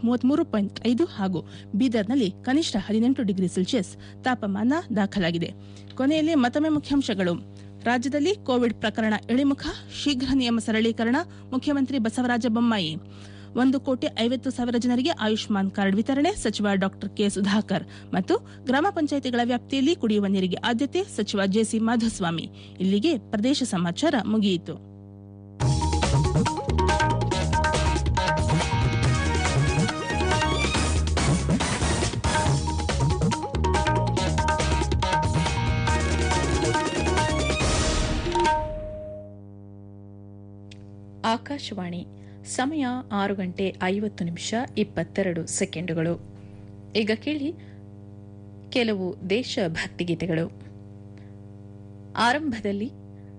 ಮೂವತ್ಮೂರು ಪಾಯಿಂಟ್ ಐದು ಹಾಗೂ ಬೀದರ್ನಲ್ಲಿ ಕನಿಷ್ಠ ಹದಿನೆಂಟು ಡಿಗ್ರಿ ಸೆಲ್ಸಿಯಸ್ ತಾಪಮಾನ ದಾಖಲಾಗಿದೆ ಕೊನೆಯಲ್ಲಿ ಮತ್ತೊಮ್ಮೆ ಮುಖ್ಯಾಂಶಗಳು ರಾಜ್ಯದಲ್ಲಿ ಕೋವಿಡ್ ಪ್ರಕರಣ ಇಳಿಮುಖ ಶೀಘ್ರ ನಿಯಮ ಸರಳೀಕರಣ ಮುಖ್ಯಮಂತ್ರಿ ಬಸವರಾಜ ಬೊಮ್ಮಾಯಿ ಒಂದು ಕೋಟಿ ಐವತ್ತು ಸಾವಿರ ಜನರಿಗೆ ಆಯುಷ್ಮಾನ್ ಕಾರ್ಡ್ ವಿತರಣೆ ಸಚಿವ ಡಾಕ್ಟರ್ ಕೆ ಸುಧಾಕರ್ ಮತ್ತು ಗ್ರಾಮ ಪಂಚಾಯಿತಿಗಳ ವ್ಯಾಪ್ತಿಯಲ್ಲಿ ಕುಡಿಯುವ ನೀರಿಗೆ ಆದ್ಯತೆ ಸಚಿವ ಜೆಸಿ ಮಾಧುಸ್ವಾಮಿ ಇಲ್ಲಿಗೆ ಪ್ರದೇಶ ಸಮಾಚಾರ ಮುಗಿಯಿತು ಆಕಾಶವಾಣಿ ಸಮಯ ಆರು ಗಂಟೆ ಐವತ್ತು ನಿಮಿಷ ಇಪ್ಪತ್ತೆರಡು ಸೆಕೆಂಡುಗಳು ಈಗ ಕೇಳಿ ಕೆಲವು ದೇಶಭಕ್ತಿ ಗೀತೆಗಳು ಆರಂಭದಲ್ಲಿ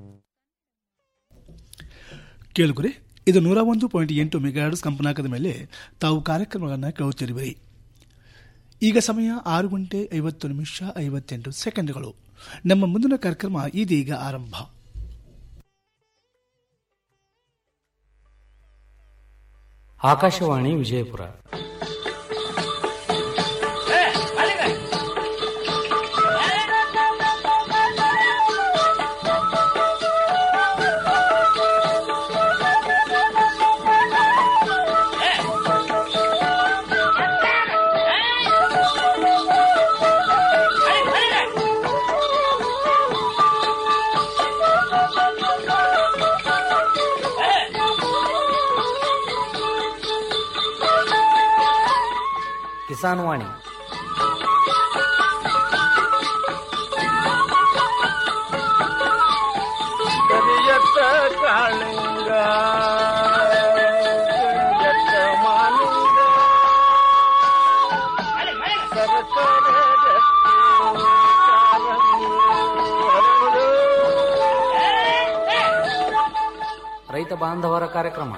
ಕೇಳುಗರೆ ಇದು ನೂರ ಒಂದು ಪಾಯಿಂಟ್ ಎಂಟು ಮೆಗಾಹರ್ಡ್ಸ್ ಕಂಪನಾಂಕದ ಮೇಲೆ ತಾವು ಕಾರ್ಯಕ್ರಮಗಳನ್ನು ಕೇಳುತ್ತಿರುವಿರಿ ಈಗ ಸಮಯ ಆರು ಗಂಟೆ ಐವತ್ತು ನಿಮಿಷ ಐವತ್ತೆಂಟು ಸೆಕೆಂಡ್ಗಳು ನಮ್ಮ ಮುಂದಿನ ಕಾರ್ಯಕ್ರಮ ಇದೀಗ ಆರಂಭ ಆಕಾಶವಾಣಿ ವಿಜಯಪುರ ಕಿಸಾನ್ ವಾಣಿ ಕರಿಯತ್ತ ಕಾಳಿಂಗ ಕರಿಯತ್ತ ಮಾಲಿಂಗ ಸರಸರ ರಕ್ತಿ ಕಾರಂಗಿ ಹರಡು. ರೈತ ಬಾಂಧವರ ಕಾರ್ಯಕ್ರಮ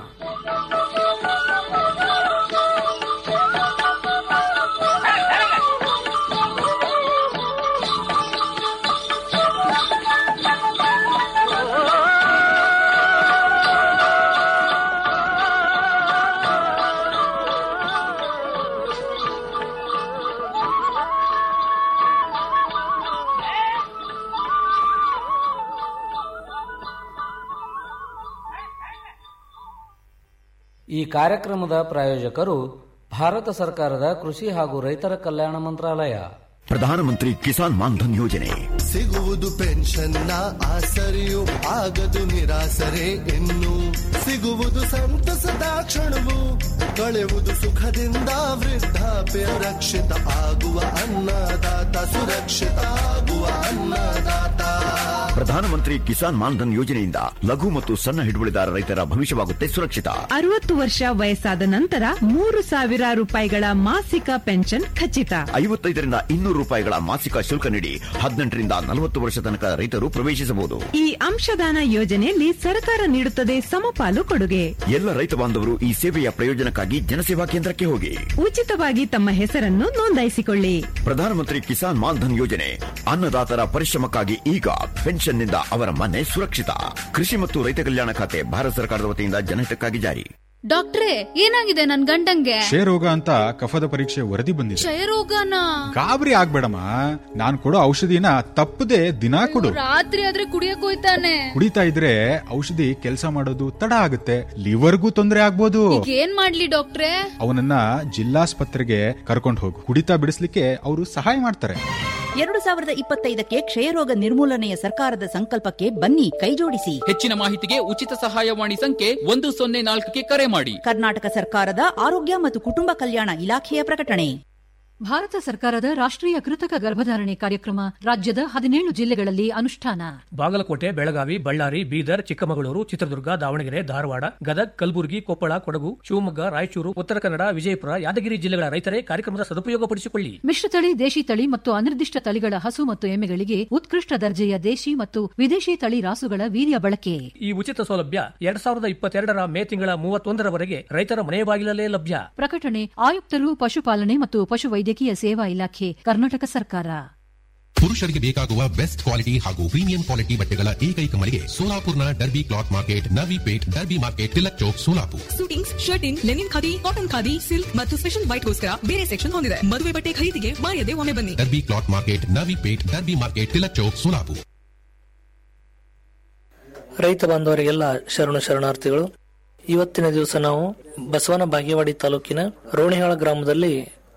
ಈ ಕಾರ್ಯಕ್ರಮದ ಪ್ರಾಯೋಜಕರು ಭಾರತ ಸರ್ಕಾರದ ಕೃಷಿ ಹಾಗೂ ರೈತರ ಕಲ್ಯಾಣ ಮಂತ್ರಾಲಯ ಪ್ರಧಾನಮಂತ್ರಿ ಕಿಸಾನ್ ಮಾನ್ಧನ್ ಯೋಜನೆ ಸಿಗುವುದು ಪೆನ್ಷನ್ನ ಆಸರೆಯು ಆಗದು ನಿರಾಸರೆ ಇನ್ನು ಸಿಗುವುದು ಸಂತಸದ ಕ್ಷಣವು ಕಳೆಯುವುದು ಸುಖದಿಂದ ವೃದ್ಧಾಪ್ಯ ರಕ್ಷಿತ ಆಗುವ ಅನ್ನದಾತ ಸುರಕ್ಷಿತ ಆಗುವ ಅನ್ನದಾತ ಪ್ರಧಾನಮಂತ್ರಿ ಕಿಸಾನ್ ಮಾನ್ಧನ್ ಯೋಜನೆಯಿಂದ ಲಘು ಮತ್ತು ಸಣ್ಣ ಹಿಡುವಳಿದಾರ ರೈತರ ಭವಿಷ್ಯವಾಗುತ್ತೆ ಸುರಕ್ಷಿತ ಅರವತ್ತು ವರ್ಷ ವಯಸ್ಸಾದ ನಂತರ ಮೂರು ಸಾವಿರ ರೂಪಾಯಿಗಳ ಮಾಸಿಕ ಪೆನ್ಷನ್ ಖಚಿತ ಐವತ್ತೈದರಿಂದ ಇನ್ನೂರು ರೂಪಾಯಿಗಳ ಮಾಸಿಕ ಶುಲ್ಕ ನೀಡಿ ಹದಿನೆಂಟರಿಂದ ನಲವತ್ತು ವರ್ಷ ತನಕ ರೈತರು ಪ್ರವೇಶಿಸಬಹುದು ಈ ಅಂಶದಾನ ಯೋಜನೆಯಲ್ಲಿ ಸರ್ಕಾರ ನೀಡುತ್ತದೆ ಸಮಪಾಲು ಕೊಡುಗೆ ಎಲ್ಲ ರೈತ ಬಾಂಧವರು ಈ ಸೇವೆಯ ಪ್ರಯೋಜನಕ್ಕಾಗಿ ಜನಸೇವಾ ಕೇಂದ್ರಕ್ಕೆ ಹೋಗಿ ಉಚಿತವಾಗಿ ತಮ್ಮ ಹೆಸರನ್ನು ನೋಂದಾಯಿಸಿಕೊಳ್ಳಿ ಪ್ರಧಾನಮಂತ್ರಿ ಕಿಸಾನ್ ಮಾನ್ಧನ್ ಯೋಜನೆ ಅನ್ನದಾತರ ಪರಿಶ್ರಮಕ್ಕಾಗಿ ಈಗ ಪೆನ್ಷನ್ನಿಂದ ಅವರ ಮನೆ ಸುರಕ್ಷಿತ ಕೃಷಿ ಮತ್ತು ರೈತ ಕಲ್ಯಾಣ ಖಾತೆ ಭಾರತ ಸರ್ಕಾರದ ವತಿಯಿಂದ ಜನಹಿತಕ್ಕಾಗಿ ಜಾರಿ ಡಾಕ್ಟ್ರೇ ಏನಾಗಿದೆ ನನ್ ಗಂಡಂಗೆ ಕ್ಷಯರೋಗ ಅಂತ ಕಫದ ಪರೀಕ್ಷೆ ವರದಿ ಬಂದಿದೆ ಕ್ಷಯರೋಗನ ಗಾಬರಿ ಆಗ್ಬೇಡಮ್ಮ ನಾನ್ ಕೊಡೋ ಔಷಧಿನ ತಪ್ಪದೆ ದಿನಾ ಕೊಡು ರಾತ್ರಿ ಆದ್ರೆ ಕುಡಿಯಕ್ ಹೋಯ್ತಾನೆ ಕುಡಿತಾ ಇದ್ರೆ ಔಷಧಿ ಕೆಲಸ ಮಾಡೋದು ತಡ ಆಗುತ್ತೆ ಲಿವರ್ಗೂ ತೊಂದರೆ ಆಗ್ಬೋದು ಈಗ ಏನ್ ಮಾಡ್ಲಿ ಡಾಕ್ಟ್ರೇ ಅವನನ್ನ ಜಿಲ್ಲಾಸ್ಪತ್ರೆಗೆ ಕರ್ಕೊಂಡು ಹೋಗು ಕುಡಿತಾ ಬಿಡಿಸ್ಲಿಕ್ಕೆ ಅವರು ಸಹಾಯ ಮಾಡ್ತಾರೆ ಎರಡು ಸಾವಿರದ ಇಪ್ಪತ್ತೈದಕ್ಕೆ ಕ್ಷಯರೋಗ ನಿರ್ಮೂಲನೆಯ ಸರ್ಕಾರದ ಸಂಕಲ್ಪಕ್ಕೆ ಬನ್ನಿ ಕೈಜೋಡಿಸಿ ಹೆಚ್ಚಿನ ಮಾಹಿತಿಗೆ ಉಚಿತ ಸಹಾಯವಾಣಿ ಸಂಖ್ಯೆ ಒಂದು ಸೊನ್ನೆ ನಾಲ್ಕಕ್ಕೆ ಕರೆ ಮಾಡಿ ಕರ್ನಾಟಕ ಸರ್ಕಾರದ ಆರೋಗ್ಯ ಮತ್ತು ಕುಟುಂಬ ಕಲ್ಯಾಣ ಇಲಾಖೆಯ ಪ್ರಕಟಣೆ ಭಾರತ ಸರ್ಕಾರದ ರಾಷ್ಟ್ರೀಯ ಕೃತಕ ಗರ್ಭಧಾರಣೆ ಕಾರ್ಯಕ್ರಮ ರಾಜ್ಯದ ಹದಿನೇಳು ಜಿಲ್ಲೆಗಳಲ್ಲಿ ಅನುಷ್ಠಾನ ಬಾಗಲಕೋಟೆ ಬೆಳಗಾವಿ ಬಳ್ಳಾರಿ ಬೀದರ್ ಚಿಕ್ಕಮಗಳೂರು ಚಿತ್ರದುರ್ಗ ದಾವಣಗೆರೆ ಧಾರವಾಡ ಗದಗ್ ಕಲಬುರಗಿ ಕೊಪ್ಪಳ ಕೊಡಗು ಶಿವಮೊಗ್ಗ ರಾಯಚೂರು ಉತ್ತರ ಕನ್ನಡ ವಿಜಯಪುರ ಯಾದಗಿರಿ ಜಿಲ್ಲೆಗಳ ರೈತರೇ ಕಾರ್ಯಕ್ರಮದ ಸದುಪಯೋಗಪಡಿಸಿಕೊಳ್ಳಿ ಮಿಶ್ರತಳಿ ದೇಶಿ ತಳಿ ಮತ್ತು ಅನಿರ್ದಿಷ್ಟ ತಳಿಗಳ ಹಸು ಮತ್ತು ಎಮ್ಮೆಗಳಿಗೆ ಉತ್ಕೃಷ್ಟ ದರ್ಜೆಯ ದೇಶಿ ಮತ್ತು ವಿದೇಶಿ ತಳಿ ರಾಸುಗಳ ವೀರ್ಯ ಬಳಕೆ ಈ ಉಚಿತ ಸೌಲಭ್ಯ ಎರಡ್ ಸಾವಿರದ ಇಪ್ಪತ್ತೆರಡರ ಮೇ ತಿಂಗಳ ಮೂವತ್ತೊಂದರವರೆಗೆ ರೈತರ ಮನೆ ಬಾಗಿಲಲ್ಲೇ ಲಭ್ಯ ಪ್ರಕಟಣೆ ಆಯುಕ್ತರು ಪಶುಪಾಲನೆ ಮತ್ತು ಪಶುವೈದ್ಯಕೀಯ ಸೇವಾ ಇಲಾಖೆ ಕರ್ನಾಟಕ ಸರ್ಕಾರ ಪುರುಷರಿಗೆ ಬೇಕಾಗುವ ಬೆಸ್ಟ್ ಕ್ವಾಲಿಟಿ ಹಾಗೂ ಪ್ರೀಮಿಯಂ ಕ್ವಾಲಿಟಿ ಬಟ್ಟೆಗಳ ಏಕೈಕ ಮಳಿಗೆ ಸೋಲಾಪುರ್ನ Derby cloth market Navi Peth Derby market Tilak Chowk Solapur suitings shirting linen khadi cotton khadi silk ಮತ್ತು ಸ್ಪೆಷಲ್ ವೈಟ್ಗೋಸ್ಕರ ಬೇರೆ ಸೆಕ್ಷನ್ ಹೊಂದಿದೆ ಮದುವೆ ಬಟ್ಟೆ ಖರೀದಿಗೆ ಮಾಯದೆ ಒಮ್ಮೆ ಬನ್ನಿ Derby cloth market Navi Peth Derby market Tilak Chowk Solapur ರೈತ ಬಾಂಧವರಿಗೆಲ್ಲ ಶರಣು ಶರಣಾರ್ಥಿಗಳು ಇವತ್ತಿನ ದಿವಸ ನಾವು ಬಸವನ ಬಾಗೇವಾಡಿ ತಾಲೂಕಿನ ರೋಣಿಹಾಳ ಗ್ರಾಮದಲ್ಲಿ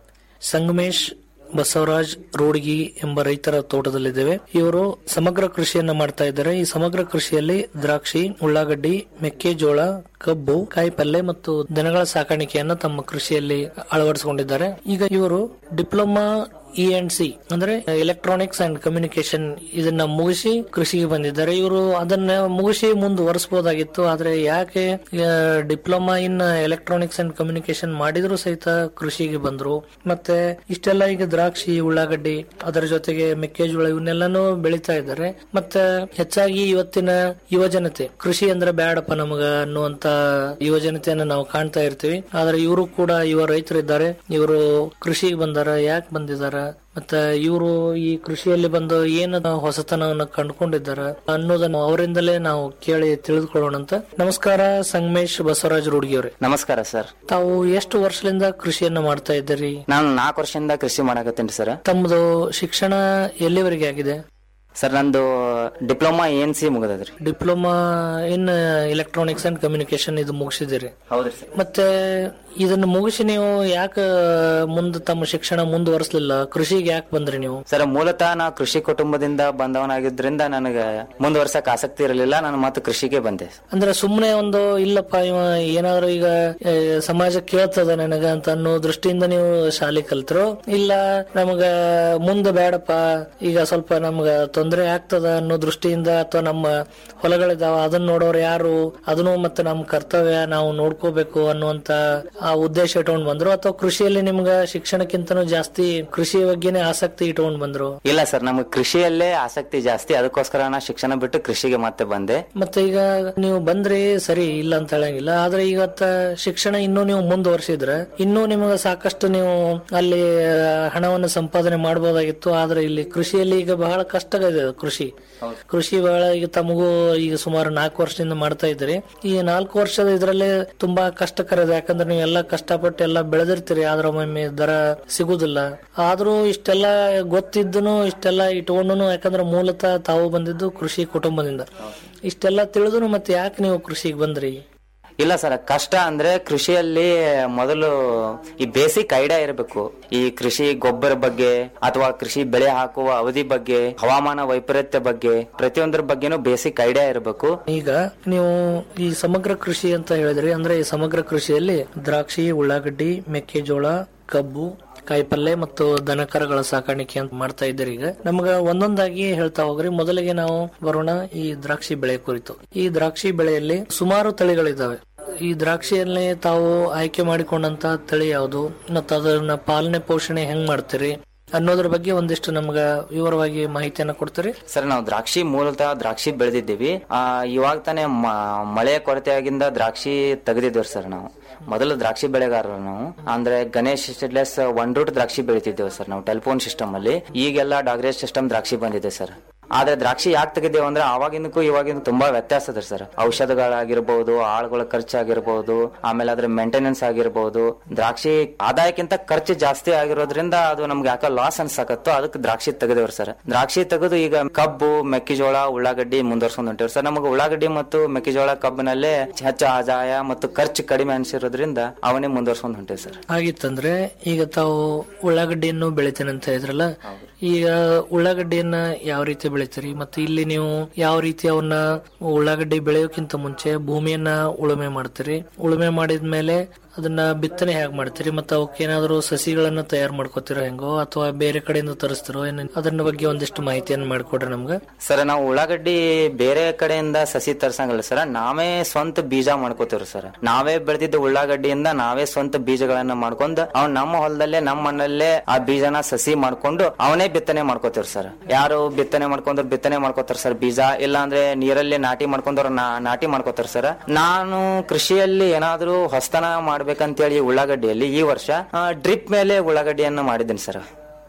ಸಂಗಮೇಶ್ ಬಸವರಾಜ್ ರೋಡ್ಗಿ ಎಂಬ ರೈತರ ತೋಟದಲ್ಲಿದ್ದೇವೆ ಇವರು ಸಮಗ್ರ ಕೃಷಿಯನ್ನ ಮಾಡ್ತಾ ಇದ್ದಾರೆ ಈ ಸಮಗ್ರ ಕೃಷಿಯಲ್ಲಿ ದ್ರಾಕ್ಷಿ ಉಳ್ಳಾಗಡ್ಡಿ ಮೆಕ್ಕೆಜೋಳ ಕಬ್ಬು ಕಾಯಿಪಲ್ಲೆ ಮತ್ತು ದನಗಳ ಸಾಕಾಣಿಕೆಯನ್ನ ತಮ್ಮ ಕೃಷಿಯಲ್ಲಿ ಅಳವಡಿಸಿಕೊಂಡಿದ್ದಾರೆ ಈಗ ಇವರು ಡಿಪ್ಲೊಮಾ ಇ ಅಂಡ್ ಸಿ ಅಂದ್ರೆ ಎಲೆಕ್ಟ್ರಾನಿಕ್ಸ್ ಅಂಡ್ ಕಮ್ಯುನಿಕೇಶನ್ ಇದನ್ನ ಮುಗಿಸಿ ಕೃಷಿಗೆ ಬಂದಿದ್ದಾರೆ ಇವರು ಅದನ್ನ ಮುಗಿಸಿ ಮುಂದುವರಿಸಬಹುದಾಗಿತ್ತು ಆದ್ರೆ ಯಾಕೆ diploma in electronics and communication ಮಾಡಿದ್ರು ಸಹಿತ ಕೃಷಿಗೆ ಬಂದ್ರು ಮತ್ತೆ ಇಷ್ಟೆಲ್ಲ ಈಗ ದ್ರಾಕ್ಷಿ ಉಳ್ಳಾಗಡ್ಡಿ ಅದರ ಜೊತೆಗೆ ಮೆಕ್ಕೆಜೋಳ ಇವನ್ನೆಲ್ಲಾನು ಬೆಳೀತಾ ಇದ್ದಾರೆ ಮತ್ತೆ ಹೆಚ್ಚಾಗಿ ಇವತ್ತಿನ ಯುವ ಜನತೆ ಕೃಷಿ ಅಂದ್ರೆ ಬ್ಯಾಡಪ್ಪ ನಮಗ ಅನ್ನುವಂತ ಯುವ ಜನತೆಯನ್ನ ನಾವು ಕಾಣ್ತಾ ಇರ್ತೀವಿ ಆದ್ರೆ ಇವರು ಕೂಡ ಯುವ ರೈತರಿದ್ದಾರೆ ಇವರು ಕೃಷಿಗೆ ಬಂದಾರ ಯಾಕೆ ಬಂದಿದಾರ ಮತ್ತೆ ಇವರು ಈ ಕೃಷಿಯಲ್ಲಿ ಬಂದು ಏನು ಹೊಸತನವನ್ನು ಕಂಡುಕೊಂಡಿದ್ದಾರೆ ಅನ್ನೋದನ್ನು ಅವರಿಂದಲೇ ನಾವು ಕೇಳಿ ತಿಳಿದುಕೊಳ್ಳೋಣ ಅಂತ ನಮಸ್ಕಾರ ಸಂಗಮೇಶ್ ಬಸವರಾಜ್ ರೂಡ್ಗಿ ಅವರೇ ನಮಸ್ಕಾರ ಸರ್ ತಾವು ಎಷ್ಟು ವರ್ಷದಿಂದ ಕೃಷಿಯನ್ನ ಮಾಡ್ತಾ ಇದ್ದೀರಿ ನಾನು ನಾಲ್ಕು ವರ್ಷದಿಂದ ಕೃಷಿ ಮಾಡಕತ್ತೀನಿ ಸರ್ ತಮ್ಮದು ಶಿಕ್ಷಣ ಎಲ್ಲಿವರೆಗೆ ಆಗಿದೆ ಸರ್ ನಂದು ಡಿಪ್ಲೊಮಾ ಎನ್ ಸಿ ಮುಗದದ್ರಿ diploma in electronics and communication ಇದು ಮುಗಿಸಿದಿರಿ ಹೌದ್ರಿ ಸರ್ ಮತ್ತೆ ಇದನ್ನ ಮುಗಿಸಿ ನೀವು ಯಾಕೆ ಮುಂದೆ ತಮ್ಮ ಶಿಕ್ಷಣ ಮುಂದುವರಿಸಲಿಲ್ಲ ಕೃಷಿಗೆ ಯಾಕೆ ಬಂದ್ರಿ ನೀವು ಸರ್ ಮೂಲತಃ ನಾ ಕೃಷಿ ಕುಟುಂಬದಿಂದ ಬಂದವನಾಗಿದ್ರಿಂದ ನನಗೆ ಮುಂದುವರ್ಸಕ್ ಆಸಕ್ತಿ ಇರಲಿಲ್ಲ ನಾನು ಮತ್ತೆ ಕೃಷಿಗೆ ಬಂದೆ ಅಂದ್ರೆ ಸುಮ್ಮನೆ ಒಂದು ಇಲ್ಲಪ್ಪ ಇವ ಏನಾದ್ರು ಈಗ ಆ, ಸಮಾಜ ಕೇಳ್ತದ ನನಗ ಅಂತ ಅನ್ನೋ ದೃಷ್ಟಿಯಿಂದ ನೀವು ಶಾಲೆ ಕಲ್ತರು ಇಲ್ಲ ನಮಗ ಮುಂದೆ ಬೇಡಪ್ಪ ಈಗ ಸ್ವಲ್ಪ ನಮ್ಗ ತೊಂದರೆ ಆಗ್ತದ ಅನ್ನೋ ದೃಷ್ಟಿಯಿಂದ ಅಥವಾ ನಮ್ಮ ಹೊಲಗಳಿದಾವ ಅದನ್ನ ನೋಡೋರು ಯಾರು ಅದನ್ನು ಮತ್ತೆ ನಮ್ಮ ಕರ್ತವ್ಯ ನಾವು ನೋಡ್ಕೋಬೇಕು ಅನ್ನುವಂತ ಆ ಉದ್ದೇಶ ಇಟ್ಕೊಂಡ್ ಬಂದ್ರು ಅಥವಾ ಕೃಷಿಯಲ್ಲಿ ನಿಮ್ಗ ಶಿಕ್ಷಣಕ್ಕಿಂತನೂ ಜಾಸ್ತಿ ಕೃಷಿ ಬಗ್ಗೆನೇ ಆಸಕ್ತಿ ಇಟ್ಕೊಂಡ್ ಬಂದ್ರು ಇಲ್ಲ ಸರ್ ನಮಗೆ ಕೃಷಿಯಲ್ಲೇ ಆಸಕ್ತಿ ಜಾಸ್ತಿ ಅದಕ್ಕೋಸ್ಕರ ನಾ ಶಿಕ್ಷಣ ಬಿಟ್ಟು ಕೃಷಿಗೆ ಮತ್ತೆ ಬಂದೆ ಮತ್ತೆ ಈಗ ನೀವು ಬಂದ್ರಿ ಸರಿ ಇಲ್ಲ ಅಂತ ಹೇಳಂಗಿಲ್ಲ ಆದ್ರೆ ಇವತ್ತ ಶಿಕ್ಷಣ ಇನ್ನೂ ನೀವು ಮುಂದುವರಿಸಿದ್ರೆ ಇನ್ನೂ ನಿಮಗೆ ಸಾಕಷ್ಟು ನೀವು ಅಲ್ಲಿ ಆ, ಹಣವನ್ನು ಸಂಪಾದನೆ ಮಾಡಬಹುದಾಗಿತ್ತು ಆದ್ರೆ ಇಲ್ಲಿ ಕೃಷಿಯಲ್ಲಿ ಈಗ ಬಹಳ ಕಷ್ಟ ಇದೆ ಕೃಷಿ ಕೃಷಿ ಬಹಳ ಈಗ ತಮಗೂ ಈಗ ಸುಮಾರು ನಾಲ್ಕು ವರ್ಷದಿಂದ ಮಾಡ್ತಾ ಇದ್ದೀರಿ ಈ ನಾಲ್ಕು ವರ್ಷದ ಇದ್ರಲ್ಲಿ ತುಂಬಾ ಕಷ್ಟಕರ ಇದೆ ಯಾಕಂದ್ರೆ ನೀವು ಎಲ್ಲ ಕಷ್ಟಪಟ್ಟು ಎಲ್ಲ ಬೆಳೆದಿರ್ತೀರಿ ಆದ್ರೆ ಒಮ್ಮೊಮ್ಮೆ ದರ ಸಿಗುದಿಲ್ಲ ಆದ್ರೂ ಇಷ್ಟೆಲ್ಲ ಗೊತ್ತಿದ್ದನು ಇಷ್ಟೆಲ್ಲ ಇಟ್ಕೊಂಡುನು ಯಾಕಂದ್ರೆ ಮೂಲತಃ ತಾವು ಬಂದಿದ್ದು ಕೃಷಿ ಕುಟುಂಬದಿಂದ ಇಷ್ಟೆಲ್ಲ ತಿಳಿದ್ರು ಮತ್ತೆ ಯಾಕೆ ನೀವು ಕೃಷಿಗೆ ಬಂದ್ರಿ ಇಲ್ಲ ಸರ್ ಕಷ್ಟ ಅಂದ್ರೆ ಕೃಷಿಯಲ್ಲಿ ಮೊದಲು ಈ ಬೇಸಿಕ್ ಐಡಿಯಾ ಇರಬೇಕು ಈ ಕೃಷಿ ಗೊಬ್ಬರ ಬಗ್ಗೆ ಅಥವಾ ಕೃಷಿ ಬೆಳೆ ಹಾಕುವ ಅವಧಿ ಬಗ್ಗೆ ಹವಾಮಾನ ವೈಪರೀತ್ಯ ಬಗ್ಗೆ ಪ್ರತಿಯೊಂದರ ಬಗ್ಗೆನೂ ಬೇಸಿಕ್ ಐಡಿಯಾ ಇರಬೇಕು ಈಗ ನೀವು ಈ ಸಮಗ್ರ ಕೃಷಿ ಅಂತ ಹೇಳಿದ್ರಿ ಅಂದ್ರೆ ಈ ಸಮಗ್ರ ಕೃಷಿಯಲ್ಲಿ ದ್ರಾಕ್ಷಿ ಉಳ್ಳಾಗಡ್ಡಿ ಮೆಕ್ಕೆಜೋಳ ಕಬ್ಬು ಕಾಯಿಪಲ್ಲೆ ಮತ್ತು ದನಕರಗಳ ಸಾಕಾಣಿಕೆ ಅಂತ ಮಾಡ್ತಾ ಇದ್ದೀರಿ ಈಗ ನಮ್ಗ ಒಂದೊಂದಾಗಿ ಹೇಳ್ತಾ ಹೋಗ್ರಿ ಮೊದಲಿಗೆ ನಾವು ಬರೋಣ ಈ ದ್ರಾಕ್ಷಿ ಬೆಳೆ ಕುರಿತು ಈ ದ್ರಾಕ್ಷಿ ಬೆಳೆಯಲ್ಲಿ ಸುಮಾರು ತಳಿಗಳಿದ್ದಾವೆ ಈ ದ್ರಾಕ್ಷಿಯಲ್ಲಿ ತಾವು ಆಯ್ಕೆ ಮಾಡಿಕೊಂಡಂತ ತಳಿ ಯಾವುದು ಮತ್ತು ಅದನ್ನ ಪಾಲನೆ ಪೋಷಣೆ ಹೆಂಗ್ ಮಾಡ್ತೀರಿ ಅನ್ನೋದ್ರ ಬಗ್ಗೆ ಒಂದಿಷ್ಟು ನಮ್ಗ ವಿವರವಾಗಿ ಮಾಹಿತಿಯನ್ನ ಕೊಡ್ತೀರಿ ಸರ್ ನಾವು ದ್ರಾಕ್ಷಿ ಮೂಲತಃ ದ್ರಾಕ್ಷಿ ಬೆಳೆದಿದ್ದೀವಿ ಆ, ಇವಾಗ ತಾನೇ ಮ- ಮಳೆಯ ಕೊರತೆಯಾಗಿಂದ ದ್ರಾಕ್ಷಿ ತೆಗೆದಿದ್ದೇವೆ ಸರ್ ನಾವು ಮೊದಲು ದ್ರಾಕ್ಷಿ ಬೆಳೆಗಾರರು ನಾವು ಅಂದ್ರೆ ಗಣೇಶ್ ಸೀಡ್ಲೆಸ್ ಒನ್ ರೂಟ್ ದ್ರಾಕ್ಷಿ ಬೆಳಿತಿದ್ದೇವೆ ಸರ್ ನಾವು ಟೆಲಿಫೋನ್ ಸಿಸ್ಟಮ್ ಅಲ್ಲಿ ಈಗೆಲ್ಲ ಡಾಗ್ರೇಜ್ ಸಿಸ್ಟಮ್ ದ್ರಾಕ್ಷಿ ಬಂದಿದೆ ಸರ್ ಆದ್ರೆ ದ್ರಾಕ್ಷಿ ಯಾಕೆ ತೆಗೆದೇವು ಅಂದ್ರೆ ಅವಾಗಿಂದಕ್ಕೂ ಇವಾಗಿಂದ ತುಂಬಾ ವ್ಯತ್ಯಾಸ ಇದೆ ಸರ್ ಔಷಧಗಳಾಗಿರ್ಬಹುದು ಆಳುಗಳ ಖರ್ಚಾಗಿರ್ಬಹುದು ಆಮೇಲೆ ಅದ್ರ ಮೇಂಟೆನೆನ್ಸ್ ಆಗಿರ್ಬಹುದು ದ್ರಾಕ್ಷಿ ಆದಾಯಕ್ಕಿಂತ ಖರ್ಚು ಜಾಸ್ತಿ ಆಗಿರೋದ್ರಿಂದ ಅದು ನಮ್ಗೆ ಯಾಕೆ ಲಾಸ್ ಅನ್ಸಕತ್ತೋ ಅದಕ್ಕೆ ದ್ರಾಕ್ಷಿ ತೆಗೆದೇವ್ರಿ ಸರ್ ದ್ರಾಕ್ಷಿ ತೆಗೆದು ಈಗ ಕಬ್ಬು ಮೆಕ್ಕೆಜೋಳ ಉಳ್ಳಾಗಡ್ಡಿ ಮುಂದುವರ್ಸ್ಕೊಂಡ್ ಹೊಂಟೇವ್ರಿ ಸರ್ ನಮಗೆ ಉಳ್ಳಾಗಡ್ಡಿ ಮತ್ತು ಮೆಕ್ಕೆಜೋಳ ಕಬ್ಬಿನಲ್ಲೇ ಹೆಚ್ಚು ಆದಾಯ ಮತ್ತು ಖರ್ಚು ಕಡಿಮೆ ಅನ್ಸಿರೋದ್ರಿಂದ ಅವನೇ ಮುಂದುವರ್ಸ್ಕೊಂಡ್ ಹೊಂಟೇವಿ ಸರ್ ಆಗಿತ್ತಂದ್ರೆ ಈಗ ತಾವು ಉಳ್ಳಾಗಡ್ಡಿಯನ್ನು ಬೆಳಿತೇನೆ ಅಂತ ಇದ್ರಲ್ಲ ಈಗ ಉಳ್ಳಾಗಡ್ಡಿಯನ್ನ ಯಾವ ರೀತಿ ಬೆಳಿತೀರಿ ಮತ್ತೆ ಇಲ್ಲಿ ನೀವು ಯಾವ ರೀತಿ ಅವನ್ನ ಉಳ್ಳಾಗಡ್ಡಿ ಬೆಳೆಯೋಕ್ಕಿಂತ ಮುಂಚೆ ಭೂಮಿಯನ್ನ ಉಳುಮೆ ಮಾಡ್ತೀರಿ ಉಳುಮೆ ಮಾಡಿದ್ಮೇಲೆ ಅದನ್ನ ಬಿತ್ತನೆ ಹೇಗ್ ಮಾಡ್ತೀರಿ ಮತ್ತೆ ಅವಕ್ಕೆ ಏನಾದ್ರು ಸಸಿಗಳನ್ನ ತಯಾರು ಮಾಡ್ಕೋತಿರೋ ಹೆಂಗೋ ಅಥವಾ ಬೇರೆ ಕಡೆಯಿಂದ ತರಿಸ್ತಿರೋ ಏನ ಅದನ್ನ ಬಗ್ಗೆ ಒಂದಿಷ್ಟು ಮಾಹಿತಿಯನ್ನ ಮಾಡ್ಕೊಡ್ರಿ ನಮ್ಗ ಸರ್ ನಾವು ಉಳ್ಳಾಗಡ್ಡಿ ಬೇರೆ ಕಡೆಯಿಂದ ಸಸಿ ತರ್ಸಂಗಿಲ್ಲ ಸರ್ ನಾವೇ ಸ್ವಂತ ಬೀಜ ಮಾಡ್ಕೋತೀವ್ರಿ ಸರ್ ನಾವೇ ಬೆಳೆದಿದ್ದ ಉಳ್ಳಾಗಡ್ಡಿಯಿಂದ ನಾವೇ ಸ್ವಂತ ಬೀಜಗಳನ್ನ ಮಾಡ್ಕೊಂಡು ಅವ್ನ್ ನಮ್ಮ ಹೊಲದಲ್ಲೇ ನಮ್ಮ ಮಣ್ಣಲ್ಲೇ ಆ ಬೀಜನ ಸಸಿ ಮಾಡ್ಕೊಂಡು ಅವನೇ ಬಿತ್ತನೆ ಮಾಡ್ಕೋತೀವ್ರಿ ಸರ್ ಯಾರು ಬಿತ್ತನೆ ಮಾಡ್ಕೊಂಡ್ರು ಬಿತ್ತನೆ ಮಾಡ್ಕೋತಾರ ಸರ್ ಬೀಜ ಇಲ್ಲ ಅಂದ್ರೆ ನೀರಲ್ಲಿ ನಾಟಿ ಮಾಡ್ಕೊಂಡವ್ರು ನಾ- ನಾಟಿ ಮಾಡ್ಕೋತಾರ ಸರ್ ನಾನು ಕೃಷಿಯಲ್ಲಿ ಏನಾದ್ರೂ ಹೊಸ್ತನ ಮಾಡ್ಬೇಕಂತೇಳಿ ಉಳ್ಳಾಗಡ್ಡಿಯಲ್ಲಿ ಈ ವರ್ಷ ಡ್ರಿಪ್ ಮೇಲೆ ಉಳ್ಳಾಗಡ್ಡಿಯನ್ನ ಮಾಡಿದ್ದೀನಿ ಸರ್